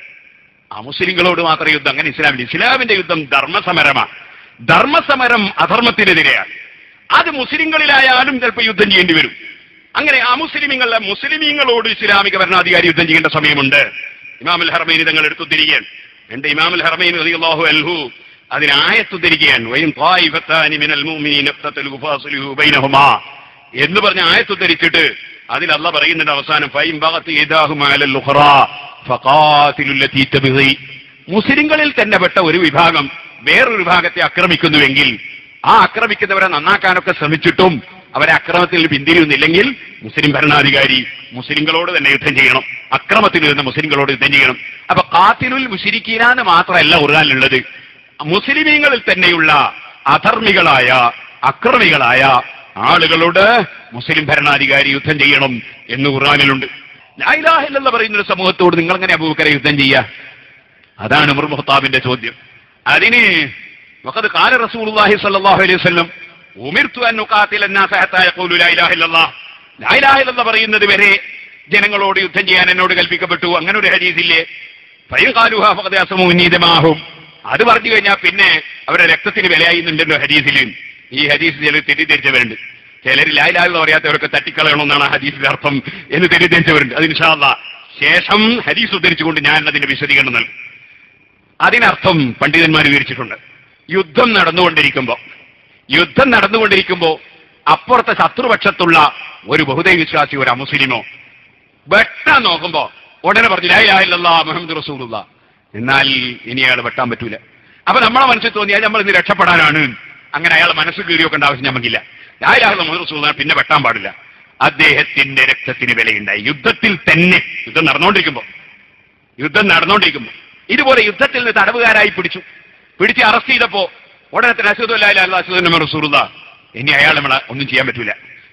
Speaker 1: ആ മുസ്ലിങ്ങളോട് മാത്രമേ യുദ്ധം അങ്ങനെ ഇസ്ലാമിന്റെ ഇസ്ലാമിന്റെ യുദ്ധം ധർമ്മസമരമാണ് ധർമ്മസമരം അധർമ്മത്തിനെതിരെയാണ് അത് മുസ്ലിങ്ങളിലായാലും ചിലപ്പോൾ യുദ്ധം ചെയ്യേണ്ടി വരും അങ്ങനെ ആ മുസ്ലിമീങ്ങളെ മുസ്ലിമീങ്ങളോട് ഇസ്ലാമിക ഭരണാധികാരി യുദ്ധം ചെയ്യേണ്ട സമയമുണ്ട് ഇമാമുൽ ഹർമൈനി തങ്ങൾ എടുത്തു തിരികെയാണ് എന്റെ ഇമാമുൽ ഹർമൈൻ റളിയല്ലാഹു അൻഹു അതിന് ആയത്തു തിരികെയാണ് വൈൻ ത്വായിഫത്താനി മിനൽ മുഅ്മിനീന ഇഖ്തതലു ഫാസിലുഹു ബൈനഹുമാ എന്ന് പറഞ്ഞ ആയത്തു ധരിച്ചിട്ട് അതിൽ അല്ല പറയുന്നുണ്ട് അവസാനം ഫൈൻ ബഗത്ത് ഇദാഹുമാ അലൽ ഉഖറാ ഫഖാതിലുൽ ലതീ തബ്ഗി മുസ്ലിങ്ങളിൽ തന്നെ പെട്ട ഒരു വിഭാഗം വേറൊരു വിഭാഗത്തെ ആക്രമിക്കുന്നുവെങ്കിൽ ആ ആക്രമിക്കുന്നവരെ നന്നാക്കാനൊക്കെ ശ്രമിച്ചിട്ടും അവരെ അക്രമത്തിൽ പിന്തിരിയുന്നില്ലെങ്കിൽ മുസ്ലിം ഭരണാധികാരി മുസ്ലിങ്ങളോട് തന്നെ യുദ്ധം ചെയ്യണം അക്രമത്തിൽ നിന്ന് മുസ്ലിങ്ങളോട് യുദ്ധം ചെയ്യണം അപ്പൊ കാത്തിനുൽ മുഷിരിക്കീനാന്ന് മാത്രമല്ല ഖുർആാനിലുള്ളത് മുസ്ലിമീങ്ങളിൽ തന്നെയുള്ള അധർമ്മികളായ അക്രമികളായ ആളുകളോട് മുസ്ലിം ഭരണാധികാരി യുദ്ധം ചെയ്യണം എന്ന് ഖുർആാനിലുണ്ട് ലായിലാഹില്ലെന്ന് പറയുന്ന ഒരു സമൂഹത്തോട് നിങ്ങൾ എങ്ങനെ അബൂക്കരെ യുദ്ധം ചെയ്യുക അതാണ് ഉമർ മുഹത്താബിന്റെ ചോദ്യം അതിന് വഖദ് ഖാല റസൂലുള്ളാഹി സ്വല്ലല്ലാഹു അലൈഹി വസല്ലം ഉമിർതു അൻ ഉഖാതില الناس حتى يقولوا لا اله الا الله لا اله الا الله പറയുന്നത് വരെ ജനങ്ങളോട് യുദ്ധം ചെയ്യാൻ എന്നോട് കൽപ്പിക്കപ്പെട്ടു അങ്ങനെ ഒരു ഹദീസില്ലേ ഫൈൻ ഖാലുഹാ ഫഖദ് അസ്മു നീതമാഹും അത് പറഞ്ഞു കഴിഞ്ഞാൽ പിന്നെ അവരുടെ രക്തത്തിന് വിലയായിരുന്നുണ്ടല്ലോ ഹദീസിൽ ഈ ഹദീസ് ചിലർ തെറ്റിദ്ധരിച്ചവരുണ്ട് ചിലർ ലായിലാലെന്ന് പറയാത്തവരൊക്കെ തട്ടിക്കളയണമെന്നാണ് ആ ഹദീസിന്റെ അർത്ഥം എന്ന് തെറ്റിദ്ധരിച്ചവരുണ്ട് അത് ഇൻഷാല്ല ശേഷം ഹദീസ് ഉദ്ധരിച്ചുകൊണ്ട് ഞാൻ അതിന്റെ വിശദീകരണം നൽകും അതിനർത്ഥം പണ്ഡിതന്മാർ വിവരിച്ചിട്ടുണ്ട് യുദ്ധം നടന്നുകൊണ്ടിരിക്കുമ്പോ യുദ്ധം നടന്നുകൊണ്ടിരിക്കുമ്പോ അപ്പുറത്തെ ശത്രുപക്ഷത്തുള്ള ഒരു ബഹുദൈവ വിശ്വാസി ഒരു അമുസ്ലിമോ വെട്ടാൻ നോക്കുമ്പോ ഉടനെ പറഞ്ഞു ലാ ഇലാഹ ഇല്ലല്ലാഹ് മുഹമ്മദ് റസൂലുള്ള എന്നാൽ ഇനി അയാൾ വെട്ടാൻ പറ്റൂല അപ്പൊ നമ്മളെ മനസ്സിൽ തോന്നിയാൽ നമ്മൾ ഇന്ന് രക്ഷപ്പെടാനാണ് അങ്ങനെ അയാൾ മനസ്സ് കീറിയൊക്കേണ്ട ആവശ്യം നമുക്കില്ല ലാ ഇലാഹ ഇല്ലല്ലാഹ് മുഹമ്മദ് റസൂലുള്ള പിന്നെ വെട്ടാൻ പാടില്ല അദ്ദേഹത്തിന്റെ രക്തത്തിന് വിലയുണ്ടായി യുദ്ധത്തിൽ തന്നെ യുദ്ധം നടന്നുകൊണ്ടിരിക്കുമ്പോ യുദ്ധം നടന്നുകൊണ്ടിരിക്കുമ്പോ ഇതുപോലെ യുദ്ധത്തിൽ നിന്ന് തടവുകാരായി പിടിച്ചു പിടിച്ച് അറസ്റ്റ് ചെയ്തപ്പോ ഉടനെ തന്നെ അസുഖം റസൂറുള്ള ഇനി അയാൾ നമ്മളെ ഒന്നും ചെയ്യാൻ പറ്റൂല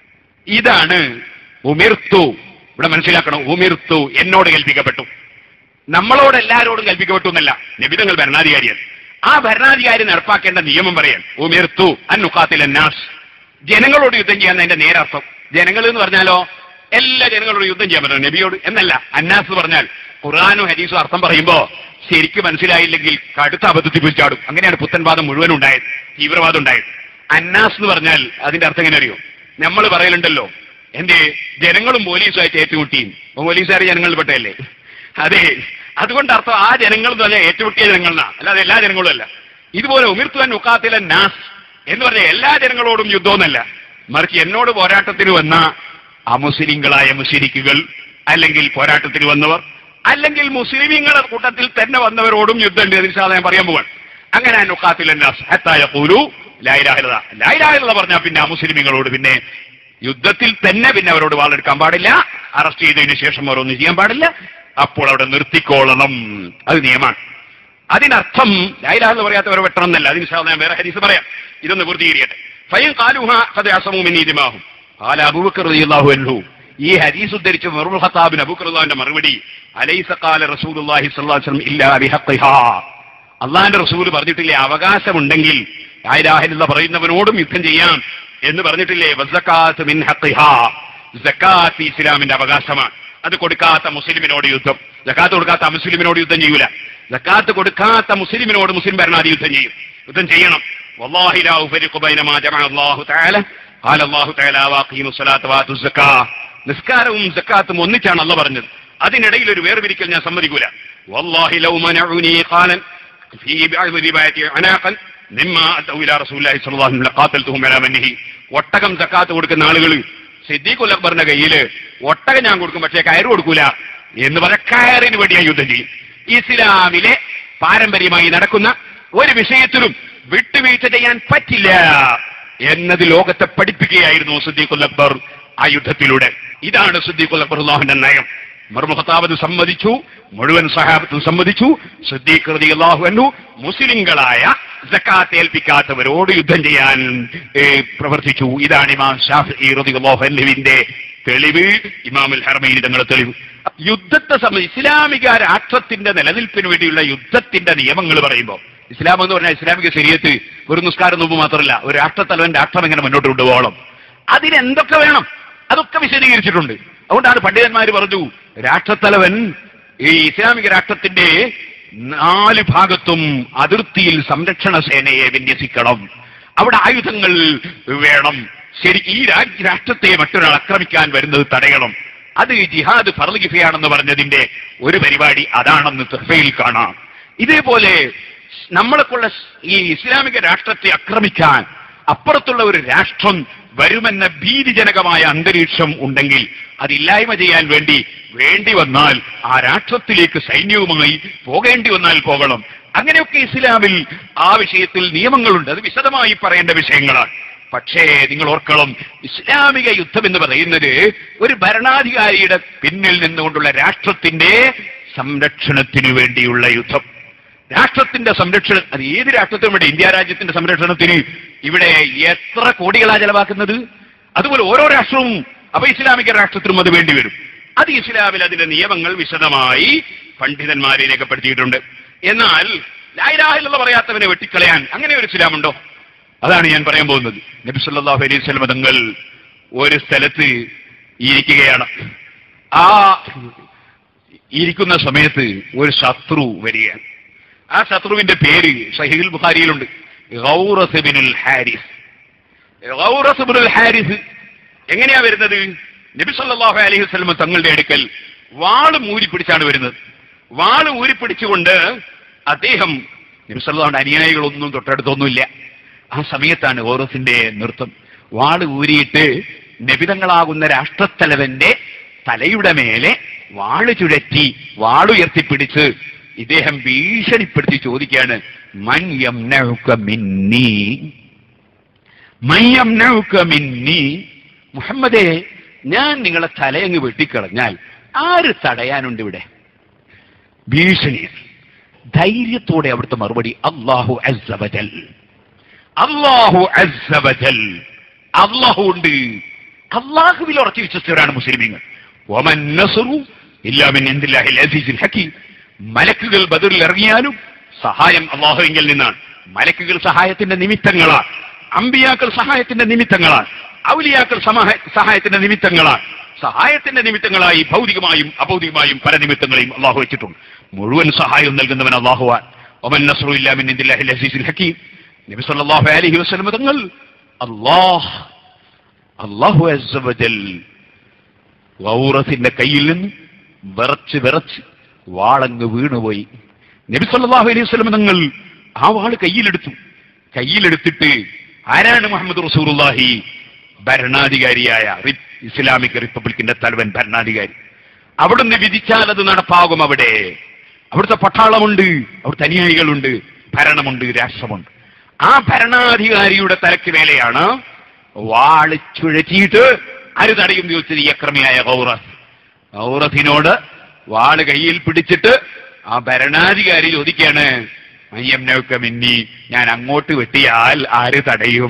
Speaker 1: ഇതാണ് ഉമിർത്തു ഇവിടെ മനസ്സിലാക്കണം ഉമിർത്തു എന്നോട് കൽപ്പിക്കപ്പെട്ടു നമ്മളോട് എല്ലാവരോടും കൽപ്പിക്കപ്പെട്ടു എന്നല്ല നബിതങ്ങൾ ഭരണാധികാരിയാണ് ആ ഭരണാധികാരി നടപ്പാക്കേണ്ട നിയമം പറയാൻ ഉമിർത്തു അന്നുഖാത്തിൽ അന്നാസ് ജനങ്ങളോട് യുദ്ധം ചെയ്യാൻ അതിന്റെ നേരർത്ഥം ജനങ്ങൾ എന്ന് പറഞ്ഞാലോ എല്ലാ ജനങ്ങളോട് യുദ്ധം ചെയ്യാൻ പറ്റും നബിയോട് എന്നല്ല അന്നാസ് എന്ന് പറഞ്ഞാൽ ഖുർആാനും ഹദീസും അർത്ഥം പറയുമ്പോ ശരിക്കും മനസ്സിലായില്ലെങ്കിൽ കടുത്ത അബദ്ധത്തിൽ പിടിച്ചാടും അങ്ങനെയാണ് പുത്തൻവാദം മുഴുവൻ ഉണ്ടായത് തീവ്രവാദം ഉണ്ടായത് അന്നാസ് എന്ന് പറഞ്ഞാൽ അതിന്റെ അർത്ഥം എങ്ങനെ അറിയോ നമ്മൾ പറയലുണ്ടല്ലോ എന്റെ ജനങ്ങളും പോലീസുമായിട്ട് ഏറ്റുമുട്ടിയും അപ്പൊ പോലീസുകാർ ജനങ്ങളിൽ പെട്ടതല്ലേ അതെ അതുകൊണ്ട് അർത്ഥം ആ ജനങ്ങൾ എന്ന് പറഞ്ഞാൽ ഏറ്റുമുട്ടിയ ജനങ്ങളെന്നാ അല്ലാതെ എല്ലാ ജനങ്ങളും അല്ല ഇതുപോലെ ഉമിർത്തുവൻ ഉക്കാത്തിലെ നാസ് എന്ന് പറഞ്ഞാൽ എല്ലാ ജനങ്ങളോടും യുദ്ധമൊന്നല്ല മറിച്ച് എന്നോട് പോരാട്ടത്തിന് വന്ന അമുസ്ലിങ്ങളായ മുസ്ലിക്കുകൾ അല്ലെങ്കിൽ പോരാട്ടത്തിന് വന്നവർ അല്ലെങ്കിൽ മുസ്ലിമീങ്ങളുടെ കൂട്ടത്തിൽ തന്നെ വന്നവരോടും യുദ്ധം ഉണ്ട് ഞാൻ പറയാൻ പോവാണ് അങ്ങനെ നുക്കാത്തിൽ ഹത്തായ പോലു ലായിരാഹിലത ലായിരാഹിലത പറഞ്ഞാൽ പിന്നെ ആ മുസ്ലിമീങ്ങളോട് പിന്നെ യുദ്ധത്തിൽ തന്നെ പിന്നെ അവരോട് വാളെടുക്കാൻ പാടില്ല അറസ്റ്റ് ചെയ്തതിനു ശേഷം അവരൊന്നും ചെയ്യാൻ പാടില്ല അപ്പോൾ അവിടെ നിർത്തിക്കോളണം അത് നിയമമാണ് അതിനർത്ഥം ലായിലാഹെന്ന് പറയാത്തവരെ വെട്ടണം എന്നല്ല അതിന് ശേഷം ഞാൻ വേറെ ഹരീസ് പറയാം ഇതൊന്ന് പൂർത്തീകരിക്കട്ടെ ഫയം കാലുഹ കഥ അസമൂമിൻ നീതിമാഹും കാല അബൂബക്കർ റളിയല്ലാഹു അൻഹു ഈ ഹദീസ് ഉദ്ധരിച്ച മെറുൽ ഖത്താബിന് അബൂക്കറുല്ലാന്റെ മറുപടി അലൈസ കാല റസൂലുള്ളാഹി സ്വല്ലല്ലാഹു അലൈഹി വസല്ലം ഇല്ലാ ബിഹഖിഹാ അള്ളാഹിന്റെ റസൂൽ പറഞ്ഞിട്ടില്ലേ അവകാശമുണ്ടെങ്കിൽ ലായിലാഹില്ല പറയുന്നവനോടും യുദ്ധം ചെയ്യാം എന്ന് പറഞ്ഞിട്ടില്ലേ വസ്സക്കാത്ത് മിൻ ഹഖിഹാ സക്കാത്ത് ഇസ്ലാമിന്റെ അവകാശമാണ് അത് കൊടുക്കാത്ത മുസ്ലിമിനോട് യുദ്ധം ജക്കാത്ത് കൊടുക്കാത്ത മുസ്ലിമിനോട് യുദ്ധം ചെയ്യൂല ജക്കാത്ത് കൊടുക്കാത്ത മുസ്ലിമിനോട് മുസ്ലിം ഭരണാധി യുദ്ധം ചെയ്യും യുദ്ധം ചെയ്യണം വല്ലാഹി ലാ ഉഫരിഖു ബൈന മാ ജമഅ അല്ലാഹു തആല ഖാല അല്ലാഹു തആല വാഖീമു സ്വലാത്ത വാതു സക്കാ നിസ്കാരവും സക്കാത്തും ഒന്നിച്ചാണ് അല്ല പറഞ്ഞത് അതിനിടയിൽ ഒരു വേർപിരിക്കൽ ഞാൻ സമ്മതിക്കൂല വല്ലാഹി ലൗ മനഉനി ഖാലൻ ഫീ ബഅദ് റിവായത്തി അനാഖൻ മിമ്മ അത്തൗ ഇലാ റസൂലുള്ളാഹി സ്വല്ലല്ലാഹു അലൈഹി വസല്ലം ലഖാതൽതുഹും അലാ മന്നിഹി ഒട്ടകം സക്കാത്ത് കൊടുക്കുന്ന ആളുകൾ സിദ്ദീഖുൽ അക്ബറിന്റെ കയ്യിൽ ഒട്ടകം ഞാൻ കൊടുക്കും പക്ഷേ കയറ് കൊടുക്കൂല എന്ന് പറഞ്ഞ കയറിന് വേണ്ടി ഞാൻ യുദ്ധം ചെയ്യും ഇസ്ലാമിലെ പാരമ്പര്യമായി നടക്കുന്ന ഒരു വിഷയത്തിലും വിട്ടുവീഴ്ച ചെയ്യാൻ പറ്റില്ല എന്നത് ലോകത്തെ പഠിപ്പിക്കുകയായിരുന്നു സുദ്ദീഖുൽ അക്ബർ ആ യുദ്ധത്തിലൂടെ ഇതാണ് സുദ്ദീഖുൽ അക്ബർ അള്ളാഹുന്റെ നയം മറുമുഖത്താവത് സമ്മതിച്ചു മുഴുവൻ സഹാബത്തും സമ്മതിച്ചു സുദ്ദീഖ് റളിയല്ലാഹു അൻഹു മുസ്ലിങ്ങളായ സക്കാത്ത് ഏൽപ്പിക്കാത്തവരോട് യുദ്ധം ചെയ്യാൻ ഏ, പ്രവർത്തിച്ചു ഇതാണ് ഇമാം ഷാഫി റളിയല്ലാഹു അൻഹുവിന്റെ തെളിവ് ഇമാമുൽ ഹറമൈൻ തങ്ങളുടെ തെളിവ് യുദ്ധത്തെ സംബന്ധിച്ച് ഇസ്ലാമിക രാഷ്ട്രത്തിന്റെ നിലനിൽപ്പിന് വേണ്ടിയുള്ള യുദ്ധത്തിന്റെ നിയമങ്ങൾ പറയുമ്പോൾ ഇസ്ലാം എന്ന് പറഞ്ഞാൽ ഇസ്ലാമിക ശരീരത്ത് ഒരു നിസ്കാരം നോമ്പ് മാത്രമല്ല ഒരു രാഷ്ട്രത്തലവൻ രാഷ്ട്രം എങ്ങനെ മുന്നോട്ട് കൊണ്ടുപോകണം അതിനെന്തൊക്കെ വേണം അതൊക്കെ വിശദീകരിച്ചിട്ടുണ്ട് അതുകൊണ്ടാണ് പണ്ഡിതന്മാർ പറഞ്ഞു രാഷ്ട്രത്തലവൻ ഈ ഇസ്ലാമിക രാഷ്ട്രത്തിന്റെ നാല് ഭാഗത്തും അതിർത്തിയിൽ സംരക്ഷണ സേനയെ വിന്യസിക്കണം അവിടെ ആയുധങ്ങൾ വേണം ശരി ഈ രാ- രാഷ്ട്രത്തെ മറ്റൊരാൾ ആക്രമിക്കാൻ വരുന്നത് തടയണം അത് ജിഹാദ് ഫർലിഫയാണെന്ന് പറഞ്ഞതിന്റെ ഒരു പരിപാടി അതാണെന്ന് തെഫയിൽ കാണാം ഇതേപോലെ നമ്മളെക്കുള്ള ഈ ഇസ്ലാമിക രാഷ്ട്രത്തെ ആക്രമിക്കാൻ അപ്പുറത്തുള്ള ഒരു രാഷ്ട്രം വരുമെന്ന ഭീതിജനകമായ അന്തരീക്ഷം ഉണ്ടെങ്കിൽ അതില്ലായ്മ ചെയ്യാൻ വേണ്ടി വേണ്ടി വന്നാൽ ആ രാഷ്ട്രത്തിലേക്ക് സൈന്യവുമായി പോകേണ്ടി വന്നാൽ പോകണം അങ്ങനെയൊക്കെ ഇസ്ലാമിൽ ആ വിഷയത്തിൽ നിയമങ്ങളുണ്ട് അത് വിശദമായി പറയേണ്ട വിഷയങ്ങളാണ് പക്ഷേ നിങ്ങൾ ഓർക്കണം ഇസ്ലാമിക യുദ്ധം എന്ന് പറയുന്നത് ഒരു ഭരണാധികാരിയുടെ പിന്നിൽ നിന്നുകൊണ്ടുള്ള രാഷ്ട്രത്തിന്റെ സംരക്ഷണത്തിനു വേണ്ടിയുള്ള യുദ്ധം രാഷ്ട്രത്തിന്റെ സംരക്ഷണം അത് ഏത് രാഷ്ട്രത്തിനും വേണ്ടി ഇന്ത്യ രാജ്യത്തിന്റെ സംരക്ഷണത്തിന് ഇവിടെ എത്ര കോടികളാ ചെലവാക്കുന്നത് അതുപോലെ ഓരോ രാഷ്ട്രവും അപ്പൊ ഇസ്ലാമിക രാഷ്ട്രത്തിനും അത് വേണ്ടി വരും അത് ഇസ്ലാമിൽ അതിന്റെ നിയമങ്ങൾ വിശദമായി പണ്ഡിതന്മാരെ രേഖപ്പെടുത്തിയിട്ടുണ്ട് എന്നാൽ ലായിലാഹിലുള്ള പറയാത്തവനെ വെട്ടിക്കളയാൻ അങ്ങനെ ഒരു ഇസ്ലാമുണ്ടോ അതാണ് ഞാൻ പറയാൻ പോകുന്നത് നബി സല്ലല്ലാഹു അലൈഹി വസല്ലം തങ്ങൾ ഒരു സ്ഥലത്ത് ഇരിക്കുകയാണ് ആ ഇരിക്കുന്ന സമയത്ത് ഒരു ശത്രു വരികയാണ് ആ ശത്രുവിന്റെ പേര് ഷഹീൽ ബുഖാരിയിലുണ്ട് ഗൗറസ് ബിനുൽ ഹാരിസ് ഗൗറസ് ബിനുൽ ഹാരിസ് എങ്ങനെയാ വരുന്നത് നബി സല്ലല്ലാഹു അലൈഹി വസല്ലം തങ്ങളുടെ അടുക്കൽ വാള് ഊരി പിടിച്ചാണ് വരുന്നത് വാള് ഊരി പിടിച്ചുകൊണ്ട് അദ്ദേഹം നബിസല്ലാണ്ട് അനുയായികളൊന്നും തൊട്ടടുത്തൊന്നുമില്ല ആ സമയത്താണ് ഓറസിന്റെ നൃത്തം വാള് ഊരിയിട്ട് നബിതങ്ങളാകുന്ന രാഷ്ട്രത്തലവന്റെ തലയുടെ മേലെ വാള് ചുഴറ്റി വാളുയർത്തിപ്പിടിച്ച് ഇദ്ദേഹം ഭീഷണിപ്പെടുത്തി ചോദിക്കുകയാണ് മൻ യംനഉക മിന്നീ മൻ യംനഉക മിന്നീ മുഹമ്മദേ ഞാൻ നിങ്ങളെ തലയങ്ങ് വെട്ടിക്കളഞ്ഞാൽ ആര് തടയാനുണ്ട് ഇവിടെ ഭീഷണി ധൈര്യത്തോടെ അവിടുത്തെ മറുപടി അള്ളാഹു അസ്സവജൽ അള്ളാഹു അസ്സവജൽ അള്ളാഹു ഉണ്ട് അള്ളാഹുവിൽ ഉറച്ചു വിശ്വസിച്ചവരാണ് മുസ്ലിമീങ്ങൾ ഒമൻ നസറു ഇല്ലാമിൻ എന്തില്ലാഹിൽ അസീസിൽ ഹക്കീം മലക്കുകൾ ബദറിൽ ഇറങ്ങിയാലും സഹായം അള്ളാഹുവിങ്കിൽ നിന്നാണ് മലക്കുകൾ സഹായത്തിന്റെ നിമിത്തങ്ങളാണ് അമ്പിയാക്കൾ സഹായത്തിന്റെ നിമിത്തങ്ങളാണ് ഔലിയാക്കൾ സമാഹ- സഹായത്തിന്റെ നിമിത്തങ്ങളാണ് സഹായത്തിന്റെ നിമിത്തങ്ങളായി ഭൗതികമായും അഭൗതികമായും പല നിമിത്തങ്ങളെയും അള്ളാഹു വെച്ചിട്ടുണ്ട് മുഴുവൻ സഹായം നൽകുന്നവൻ അള്ളാഹുവാൻ ഒമൻ നസ്രു ഇല്ലാമിൻ എന്തില്ലാഹിൽ അസീസിൽ ഹക്കീം നബി സല്ലല്ലാഹു അലൈഹി വസല്ലം തങ്ങൾ അല്ലാഹ് അല്ലാഹു അസ്സ വജൽ ഗൗറത്തിന്റെ കയ്യിൽ നിന്ന് വിറച്ച് വിറച്ച് വാളങ്ങ് വീണുപോയി നബി സല്ലല്ലാഹു അലൈഹി വസല്ലം തങ്ങൾ ആ വാള് കയ്യിലെടുത്തു കയ്യിലെടുത്തിട്ട് ആരാണ് മുഹമ്മദ് റസൂലുള്ളാഹി ഭരണാധികാരിയായ റി- ഇസ്ലാമിക് റിപ്പബ്ലിക്കിന്റെ തലവൻ ഭരണാധികാരി അവിടുന്ന് വിധിച്ചാൽ അത് നടപ്പാകും അവിടെ അവിടുത്തെ പട്ടാളമുണ്ട് അവിടുത്തെ അനുയായികളുണ്ട് ഭരണമുണ്ട് രാഷ്ട്രമുണ്ട് ആ ഭരണാധികാരിയുടെ തലക്ക് മേലെയാണ് വാള് ചുഴറ്റിയിട്ട് ആര് തടയും ചോദിച്ചത് ഈ അക്രമിയായ ഗൗറസ് ഗൗറസിനോട് വാള് കയ്യിൽ പിടിച്ചിട്ട് ആ ഭരണാധികാരി ചോദിക്കാണ് മയ്യംനൗക്ക മിന്നി ഞാൻ അങ്ങോട്ട് വെട്ടിയാൽ ആര് തടയും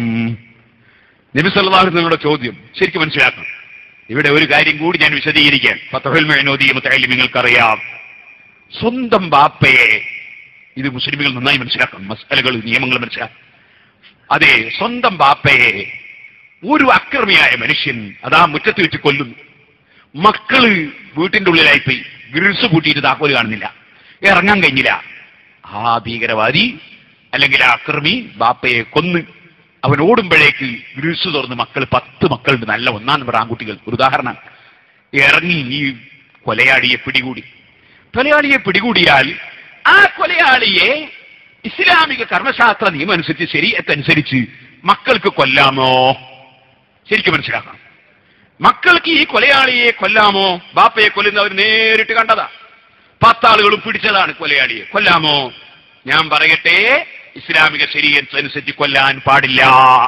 Speaker 1: നബി സല്ലല്ലാഹു നിങ്ങളുടെ ചോദ്യം ശരിക്കും മനസ്സിലാക്കണം ഇവിടെ ഒരു കാര്യം കൂടി ഞാൻ വിശദീകരിക്കാൻ ഫത്തഹുൽ മഅനൂദി മുത്തഅല്ലിം നിങ്ങൾക്കറിയാം സ്വന്തം ബാപ്പയെ ഇത് മുസ്ലിമുകൾ നന്നായി മനസ്സിലാക്കണം മസാലകൾ നിയമങ്ങൾ മനസ്സിലാക്കണം അതെ സ്വന്തം ബാപ്പയെ ഒരു അക്രമിയായ മനുഷ്യൻ അതാ മുറ്റത്ത് വെച്ച് കൊല്ലുന്നു മക്കള് വീട്ടിന്റെ ഉള്ളിലായി പോയി ഗ്രിൽസ് പൂട്ടിയിട്ട് താക്കോല് കാണുന്നില്ല ഇറങ്ങാൻ കഴിഞ്ഞില്ല ആ ഭീകരവാദി അല്ലെങ്കിൽ ആ അക്രമി ബാപ്പയെ കൊന്ന് അവൻ ഓടുമ്പോഴേക്ക് ഗ്രിൽസ് തുറന്ന് മക്കൾ പത്ത് മക്കളുണ്ട് നല്ല ഒന്നാം നമ്പർ ആൺകുട്ടികൾ ഒരു ഉദാഹരണം ഇറങ്ങി ഈ കൊലയാളിയെ പിടികൂടി കൊലയാളിയെ പിടികൂടിയാൽ ആ കൊലയാളിയെ ഇസ്ലാമിക കർമ്മശാസ്ത്ര നിയമം അനുസരിച്ച് ശരീരത്തനുസരിച്ച് മക്കൾക്ക് കൊല്ലാമോ ശരിക്കും മനസ്സിലാക്കണം മക്കൾക്ക് ഈ കൊലയാളിയെ കൊല്ലാമോ ബാപ്പയെ കൊല്ലുന്നവർ നേരിട്ട് കണ്ടതാ പത്താളുകളും പിടിച്ചതാണ് കൊലയാളിയെ കൊല്ലാമോ ഞാൻ പറയട്ടെ ഇസ്ലാമിക ശരീരത്തനുസരിച്ച് കൊല്ലാൻ പാടില്ല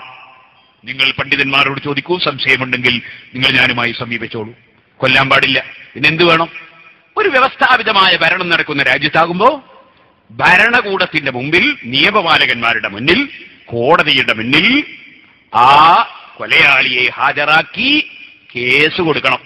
Speaker 1: നിങ്ങൾ പണ്ഡിതന്മാരോട് ചോദിക്കൂ സംശയമുണ്ടെങ്കിൽ നിങ്ങൾ ഞാനുമായി സമീപിച്ചോളൂ കൊല്ലാൻ പാടില്ല പിന്നെന്ത് വേണം ഒരു വ്യവസ്ഥാപിതമായ ഭരണം നടക്കുന്ന രാജ്യത്താകുമ്പോ ഭരണകൂടത്തിന്റെ മുമ്പിൽ നിയമപാലകന്മാരുടെ മുന്നിൽ കോടതിയുടെ മുന്നിൽ ആ കൊലയാളിയെ ഹാജരാക്കി കേസ് കൊടുക്കണം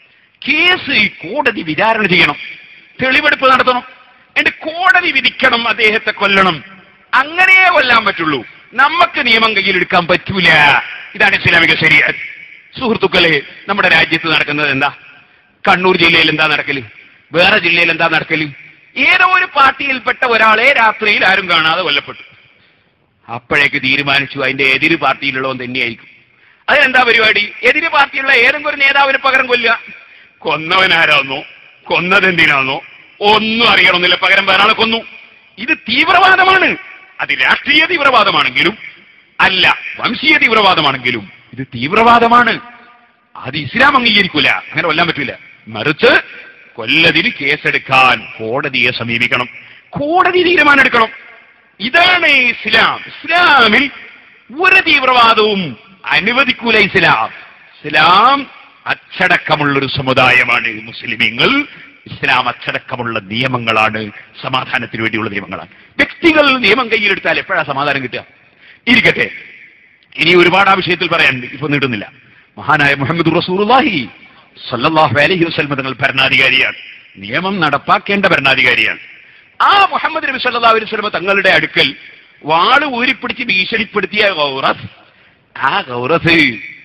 Speaker 1: കേസ് ഈ കോടതി വിചാരണ ചെയ്യണം തെളിവെടുപ്പ് നടത്തണം എന്നിട്ട് കോടതി വിധിക്കണം അദ്ദേഹത്തെ കൊല്ലണം അങ്ങനെയേ കൊല്ലാൻ പറ്റുള്ളൂ നമുക്ക് നിയമം കയ്യിലെടുക്കാൻ പറ്റൂല ഇതാണ് ഇസ്ലാമിക ശരിയ സുഹൃത്തുക്കളെ നമ്മുടെ രാജ്യത്ത് നടക്കുന്നത് എന്താ കണ്ണൂർ ജില്ലയിൽ എന്താ നടക്കല് വേറെ ജില്ലയിൽ എന്താ നടക്കല് ഏതോ ഒരു പാർട്ടിയിൽപ്പെട്ട ഒരാളെ രാത്രിയിൽ ആരും കാണാതെ കൊല്ലപ്പെട്ടു അപ്പോഴേക്ക് തീരുമാനിച്ചു അതിന്റെ എതിര് പാർട്ടിയിലുള്ളവൻ തന്നെയായിരിക്കും അതിനെന്താ പരിപാടി എതിര് പാർട്ടിയുള്ള ഏതെങ്കിലും ഒരു നേതാവിനെ പകരം കൊല്ലുക കൊന്നവനാരാന്നോ കൊന്നതെന്തിനാന്നോ ഒന്നും അറിയണമെന്നില്ല പകരം വേറെ ആളെ കൊന്നു ഇത് തീവ്രവാദമാണ് അത് രാഷ്ട്രീയ തീവ്രവാദമാണെങ്കിലും അല്ല വംശീയ തീവ്രവാദമാണെങ്കിലും ഇത് തീവ്രവാദമാണ് അത് ഇസ്ലാം അംഗീകരിക്കൂല അങ്ങനെ കൊല്ലാൻ പറ്റൂല മറിച്ച് കൊല്ലതിന് കേസെടുക്കാൻ കോടതിയെ സമീപിക്കണം കോടതി തീരുമാനം എടുക്കണം ഇതാണ് ഇസ്ലാം ഇസ്ലാമിൽ ഒരു തീവ്രവാദവും അനുവദിക്കൂല ഇസ്ലാം ഇസ്ലാം അച്ചടക്കമുള്ളൊരു സമുദായമാണ് മുസ്ലിമീങ്ങൾ ഇസ്ലാം അച്ചടക്കമുള്ള നിയമങ്ങളാണ് സമാധാനത്തിന് വേണ്ടിയുള്ള നിയമങ്ങളാണ് വ്യക്തികൾ നിയമം കയ്യിലെടുത്താൽ എപ്പോഴാ സമാധാനം കിട്ടുക ഇരിക്കട്ടെ ഇനി ഒരുപാട് ആ വിഷയത്തിൽ പറയാനുണ്ട് ഇപ്പൊ നീട്ടുന്നില്ല മഹാനായ മുഹമ്മദ് റസൂറുല്ലാഹി സല്ലല്ലാഹു അലൈഹി വസല്ലം തങ്ങൾ ഭരണാധികാരിയാണ് നിയമം നടപ്പാക്കേണ്ട ഭരണാധികാരിയാണ് ആ മുഹമ്മദ് നബി സല്ലല്ലാഹു അലൈഹി വസല്ലം തങ്ങളുടെ അടുക്കൽ വാള് ഊരിപ്പിടിച്ച് ഭീഷണിപ്പെടുത്തിയ ഗൗറസ് ആ ഗൗറസ്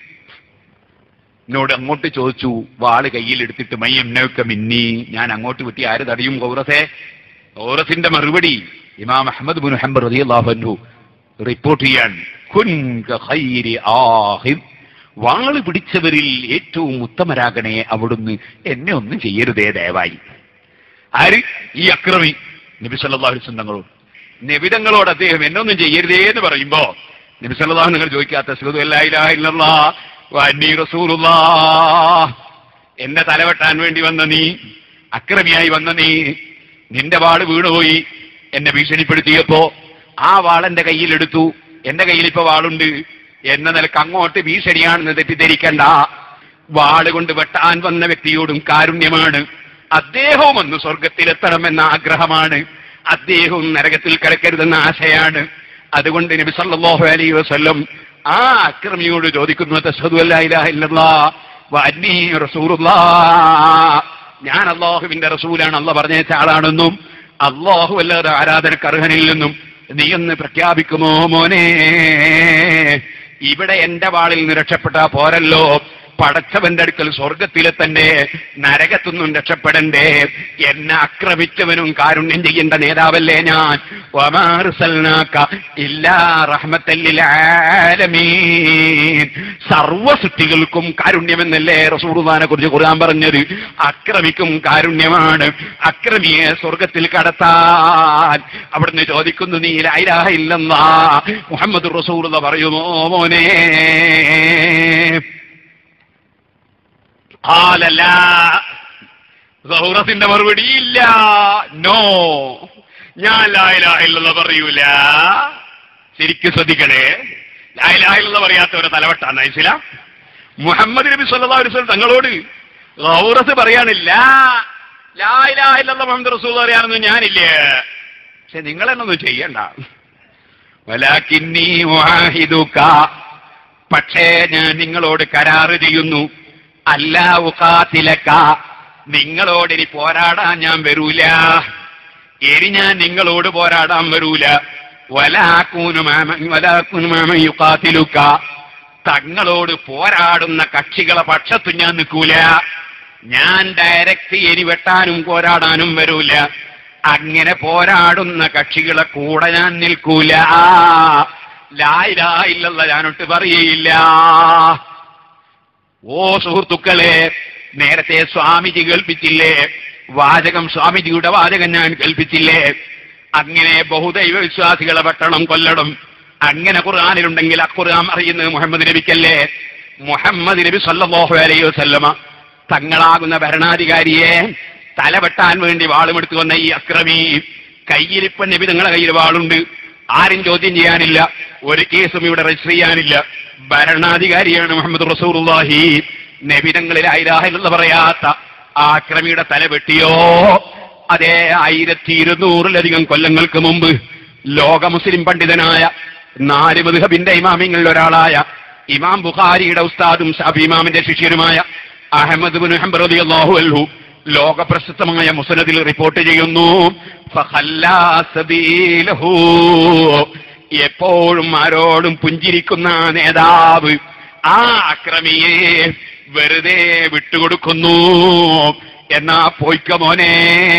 Speaker 1: എന്നോട് അങ്ങോട്ട് ചോദിച്ചു വാള് കയ്യിലെടുത്തിട്ട് മയ്യം നോക്ക മിന്നി ഞാൻ അങ്ങോട്ട് വിട്ടി ആര് തടയും ഗൗറസെ ഗൗറസിന്റെ മറുപടി ഇമാം അഹമ്മദ് ബുൻ ഹംബർ റളിയല്ലാഹു അൻഹു റിപ്പോർട്ട് ചെയ്യാൻ കുൻ ഖൈരി ആഹിദ് വാള് പിടിച്ചവരിൽ ഏറ്റവും ഉത്തമരാകണേ അവിടുന്ന് എന്നെ ഒന്നും ചെയ്യരുതേ ദയവായി ആര് ഈ അക്രമി നബി സല്ലല്ലാഹു അലൈഹി വസല്ലം തങ്ങളോട് നിബിതങ്ങളോട് അദ്ദേഹം എന്നൊന്നും ചെയ്യരുതേ എന്ന് പറയുമ്പോ നബി സല്ലല്ലാഹു നിങ്ങൾ ചോദിക്കാത്ത അസ്ഹദു അല്ലാ ഇലാഹ ഇല്ലല്ലാഹ് വ അന്നീ റസൂലുള്ളാഹ് എന്നെ തലവെട്ടാൻ വേണ്ടി വന്ന നീ അക്രമിയായി വന്ന നീ നിന്റെ വാള് വീണുപോയി എന്നെ ഭീഷണിപ്പെടുത്തിയപ്പോ ആ വാൾ എന്റെ കയ്യിലെടുത്തു എന്റെ കയ്യിൽ ഇപ്പൊ വാളുണ്ട് എന്ന നിലക്ക് അങ്ങോട്ട് ഭീഷണിയാണെന്ന് തെറ്റിദ്ധരിക്കണ്ട വാള് കൊണ്ട് വെട്ടാൻ വന്ന വ്യക്തിയോടും കാരുണ്യമാണ് അദ്ദേഹവും ഒന്ന് സ്വർഗത്തിലെത്തണമെന്ന ആഗ്രഹമാണ് അദ്ദേഹവും നരകത്തിൽ കിടക്കരുതെന്ന ആശയാണ് അതുകൊണ്ട് നബി സല്ലല്ലാഹു അലൈഹി വസല്ലം ആ അക്രമിയോട് ചോദിക്കുന്നു തശ്ഹദു അല്ലാ ഇലാഹ ഇല്ലല്ലാഹ് വ അന്നീ റസൂലുള്ളാഹ് ഞാൻ അള്ളാഹുവിന്റെ റസൂലാണ് അല്ല പറഞ്ഞേച്ച ആളാണെന്നും അള്ളാഹു അല്ലാതെ ആരാധനക്ക് അർഹനില്ലെന്നും നീ ഒന്ന് പ്രഖ്യാപിക്കുമോ മോനെ ഇവിടെ എന്റെ വാളിൽ നിന്ന് രക്ഷപ്പെട്ടാ പോരല്ലോ പടച്ചവന്റെ അടുക്കൽ സ്വർഗത്തിലെ തന്നെ നരകത്തുനിന്നും രക്ഷപ്പെടണ്ടേ എന്നെ ആക്രമിച്ചവനും കാരുണ്യം ചെയ്യേണ്ട നേതാവല്ലേ ഞാൻ വമാർസൽനാക ഇല്ലാ റഹ്മത്തല്ലിൽ ആലമീൻ സർവ സൃഷ്ടികൾക്കും കാരുണ്യമെന്നല്ലേ റസൂറുദാനെ കുറിച്ച് ഖുർആൻ പറഞ്ഞത് അക്രമിക്കും കാരുണ്യമാണ് അക്രമിയെ സ്വർഗത്തിൽ കടത്താൻ അവിടുന്ന് ചോദിക്കുന്നു നീ ലായിലാഹ ഇല്ലെന്നാ മുഹമ്മദ് റസൂറുദ പറയുമോ മോനെ ആലല്ല സൗറത്തിന്റെ മറുപടി ഇല്ല നോ ഞാൻ ലായിലാഹില്ലെന്ന് പറയൂല ശരിക്കും ശ്രദ്ധിക്കണേ ലായിലാഹില്ലെന്ന് പറയാത്തവരെ തലവട്ടാണ് മനസ്സില മുഹമ്മദ് നബി സല്ലല്ലാഹു അലൈഹി വസല്ലം തങ്ങളോട് ഗൗറത്ത് പറയാനില്ല ലായിലാഹില്ലെന്ന് മുഹമ്മദ് റസൂൽ പറയാനൊന്നും ഞാനില്ലേ പക്ഷെ നിങ്ങൾ എന്നൊന്നും ചെയ്യണ്ട വലാക്കിന്നീ മുആഹിദുക പക്ഷേ ഞാൻ നിങ്ങളോട് കരാറ് ചെയ്യുന്നു അല്ല ഉഖാത്തിലക്ക നിങ്ങളോട് ഇനി പോരാടാൻ ഞാൻ വരൂല ഇനി ഞാൻ നിങ്ങളോട് പോരാടാൻ വരൂല വലാക്കുനുമാമയുക്കാത്തിലുക്ക തങ്ങളോട് പോരാടുന്ന കക്ഷികളെ പക്ഷത്തു ഞാൻ നിൽക്കൂല ഞാൻ ഡയറക്റ്റ് എരി വെട്ടാനും പോരാടാനും വരൂല അങ്ങനെ പോരാടുന്ന കക്ഷികളെ കൂടെ ഞാൻ നിൽക്കൂല ലായില്ല ഞാനൊട്ട് പറയയില്ല ഓ സുഹൃത്തുക്കളെ നേരത്തെ സ്വാമിജി കേൾപ്പിച്ചില്ലേ വാചകം സ്വാമിജിയുടെ വാചകം ഞാൻ കേൾപ്പിച്ചില്ലേ അങ്ങനെ ബഹുദൈവ വിശ്വാസികളെ വെട്ടണം കൊല്ലണം അങ്ങനെ ഖുർആാനിലുണ്ടെങ്കിൽ അഖുർആൻ അറിയുന്നത് മുഹമ്മദ് നബിക്കല്ലേ മുഹമ്മദ് നബി സല്ലല്ലാഹു അലൈഹി വസല്ലമ തങ്ങളാകുന്ന ഭരണാധികാരിയെ തലവെട്ടാൻ വേണ്ടി വാളുമെടുത്തു വന്ന ഈ അക്രമി കയ്യിലിപ്പ നബി നിങ്ങളെ കയ്യിൽ വാളുണ്ട് ആരും ചോദ്യം ചെയ്യാനില്ല ഒരു കേസും ഇവിടെ രജിസ്റ്റർ ചെയ്യാനില്ല ഭരണാധികാരിയാണ് മുഹമ്മദ് റസൂറുല്ലാഹി നബിതങ്ങളിൽ ഐരാഹിലെന്ന് പറയാത്ത ആ അക്രമിയുടെ തല വെട്ടിയോ അതേ ആയിരത്തി ഇരുന്നൂറിലധികം കൊല്ലങ്ങൾക്ക് മുമ്പ് ലോക മുസ്ലിം പണ്ഡിതനായ നാല് മധുഹബിന്റെ ഇമാമിങ്ങളിൽ ഒരാളായ ഇമാം ബുഖാരിയുടെ ഉസ്താദും ഷാഫി ഇമാമിന്റെ ശിഷ്യനുമായ അഹമ്മദ് ബിൻ ഹംബർ റളിയല്ലാഹു അൻഹു ലോക പ്രസിദ്ധമായ മുസനദിൽ റിപ്പോർട്ട് ചെയ്യുന്നു ഫഖല്ലാ സബീലഹു. എപ്പോഴും ആരോടും പുഞ്ചിരിക്കുന്ന നേതാവ് ആ അക്രമിയെ വെറുതെ വിട്ടുകൊടുക്കുന്നു എന്നാ പോയിക്ക മോനെ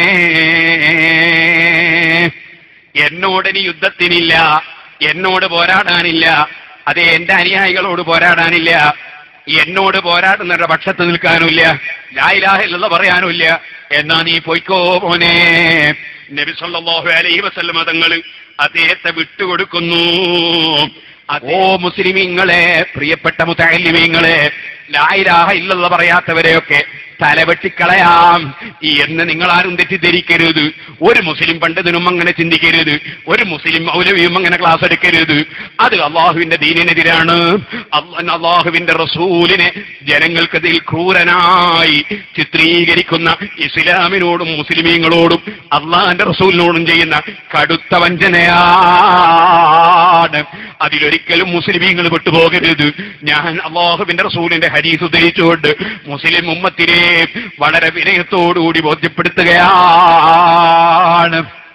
Speaker 1: എന്നോടിനി യുദ്ധത്തിനില്ല എന്നോട് പോരാടാനില്ല അതെ എന്റെ അനുയായികളോട് പോരാടാനില്ല എന്നോട് പോരാടുന്നവരുടെ പക്ഷത്ത് നിൽക്കാനുമില്ല ലായിലാഹില്ലെന്ന് പറയാനുമില്ല എന്നാ നീ പോയിക്കോ മോനെ നബി സല്ലല്ലാഹു അലൈഹി വസല്ലമ തങ്ങൾ അദ്ദേഹത്തെ വിട്ടുകൊടുക്കുന്നു ഓ മുസ്ലിമീങ്ങളെ പ്രിയപ്പെട്ട മുത്തലിമീങ്ങളെ ലായിലാഹ ഇല്ലെന്ന് പറയാത്തവരെയൊക്കെ തലവെട്ടിക്കളയാം എന്ന് നിങ്ങൾ ആരും തെറ്റിദ്ധരിക്കരുത് ഒരു മുസ്ലിം പണ്ഡിതനും അങ്ങനെ ചിന്തിക്കരുത് ഒരു മുസ്ലിം മൗലവിയും അങ്ങനെ ക്ലാസ് എടുക്കരുത് അത് അള്ളാഹുവിന്റെ ദീനിനെതിരാണ് അള്ളാഹ് അള്ളാഹുവിന്റെ റസൂലിനെ ജനങ്ങൾക്കതിൽ ക്രൂരനായി ചിത്രീകരിക്കുന്ന ഇസ്ലാമിനോടും മുസ്ലിമീങ്ങളോടും അള്ളാഹിന്റെ റസൂലിനോടും ചെയ്യുന്ന കടുത്ത വഞ്ചനയാണ് അതിലൊരിക്കലും മുസ്ലിമീങ്ങൾ വിട്ടുപോകരുത് ഞാൻ അള്ളാഹുവിന്റെ റസൂലിന്റെ ഹരീസ് ഉദ്ധരിച്ചുകൊണ്ട് മുസ്ലിം ഉമ്മത്തിനെ വളരെ വിനയത്തോടുകൂടി ബോധ്യപ്പെടുത്തുകയാണ്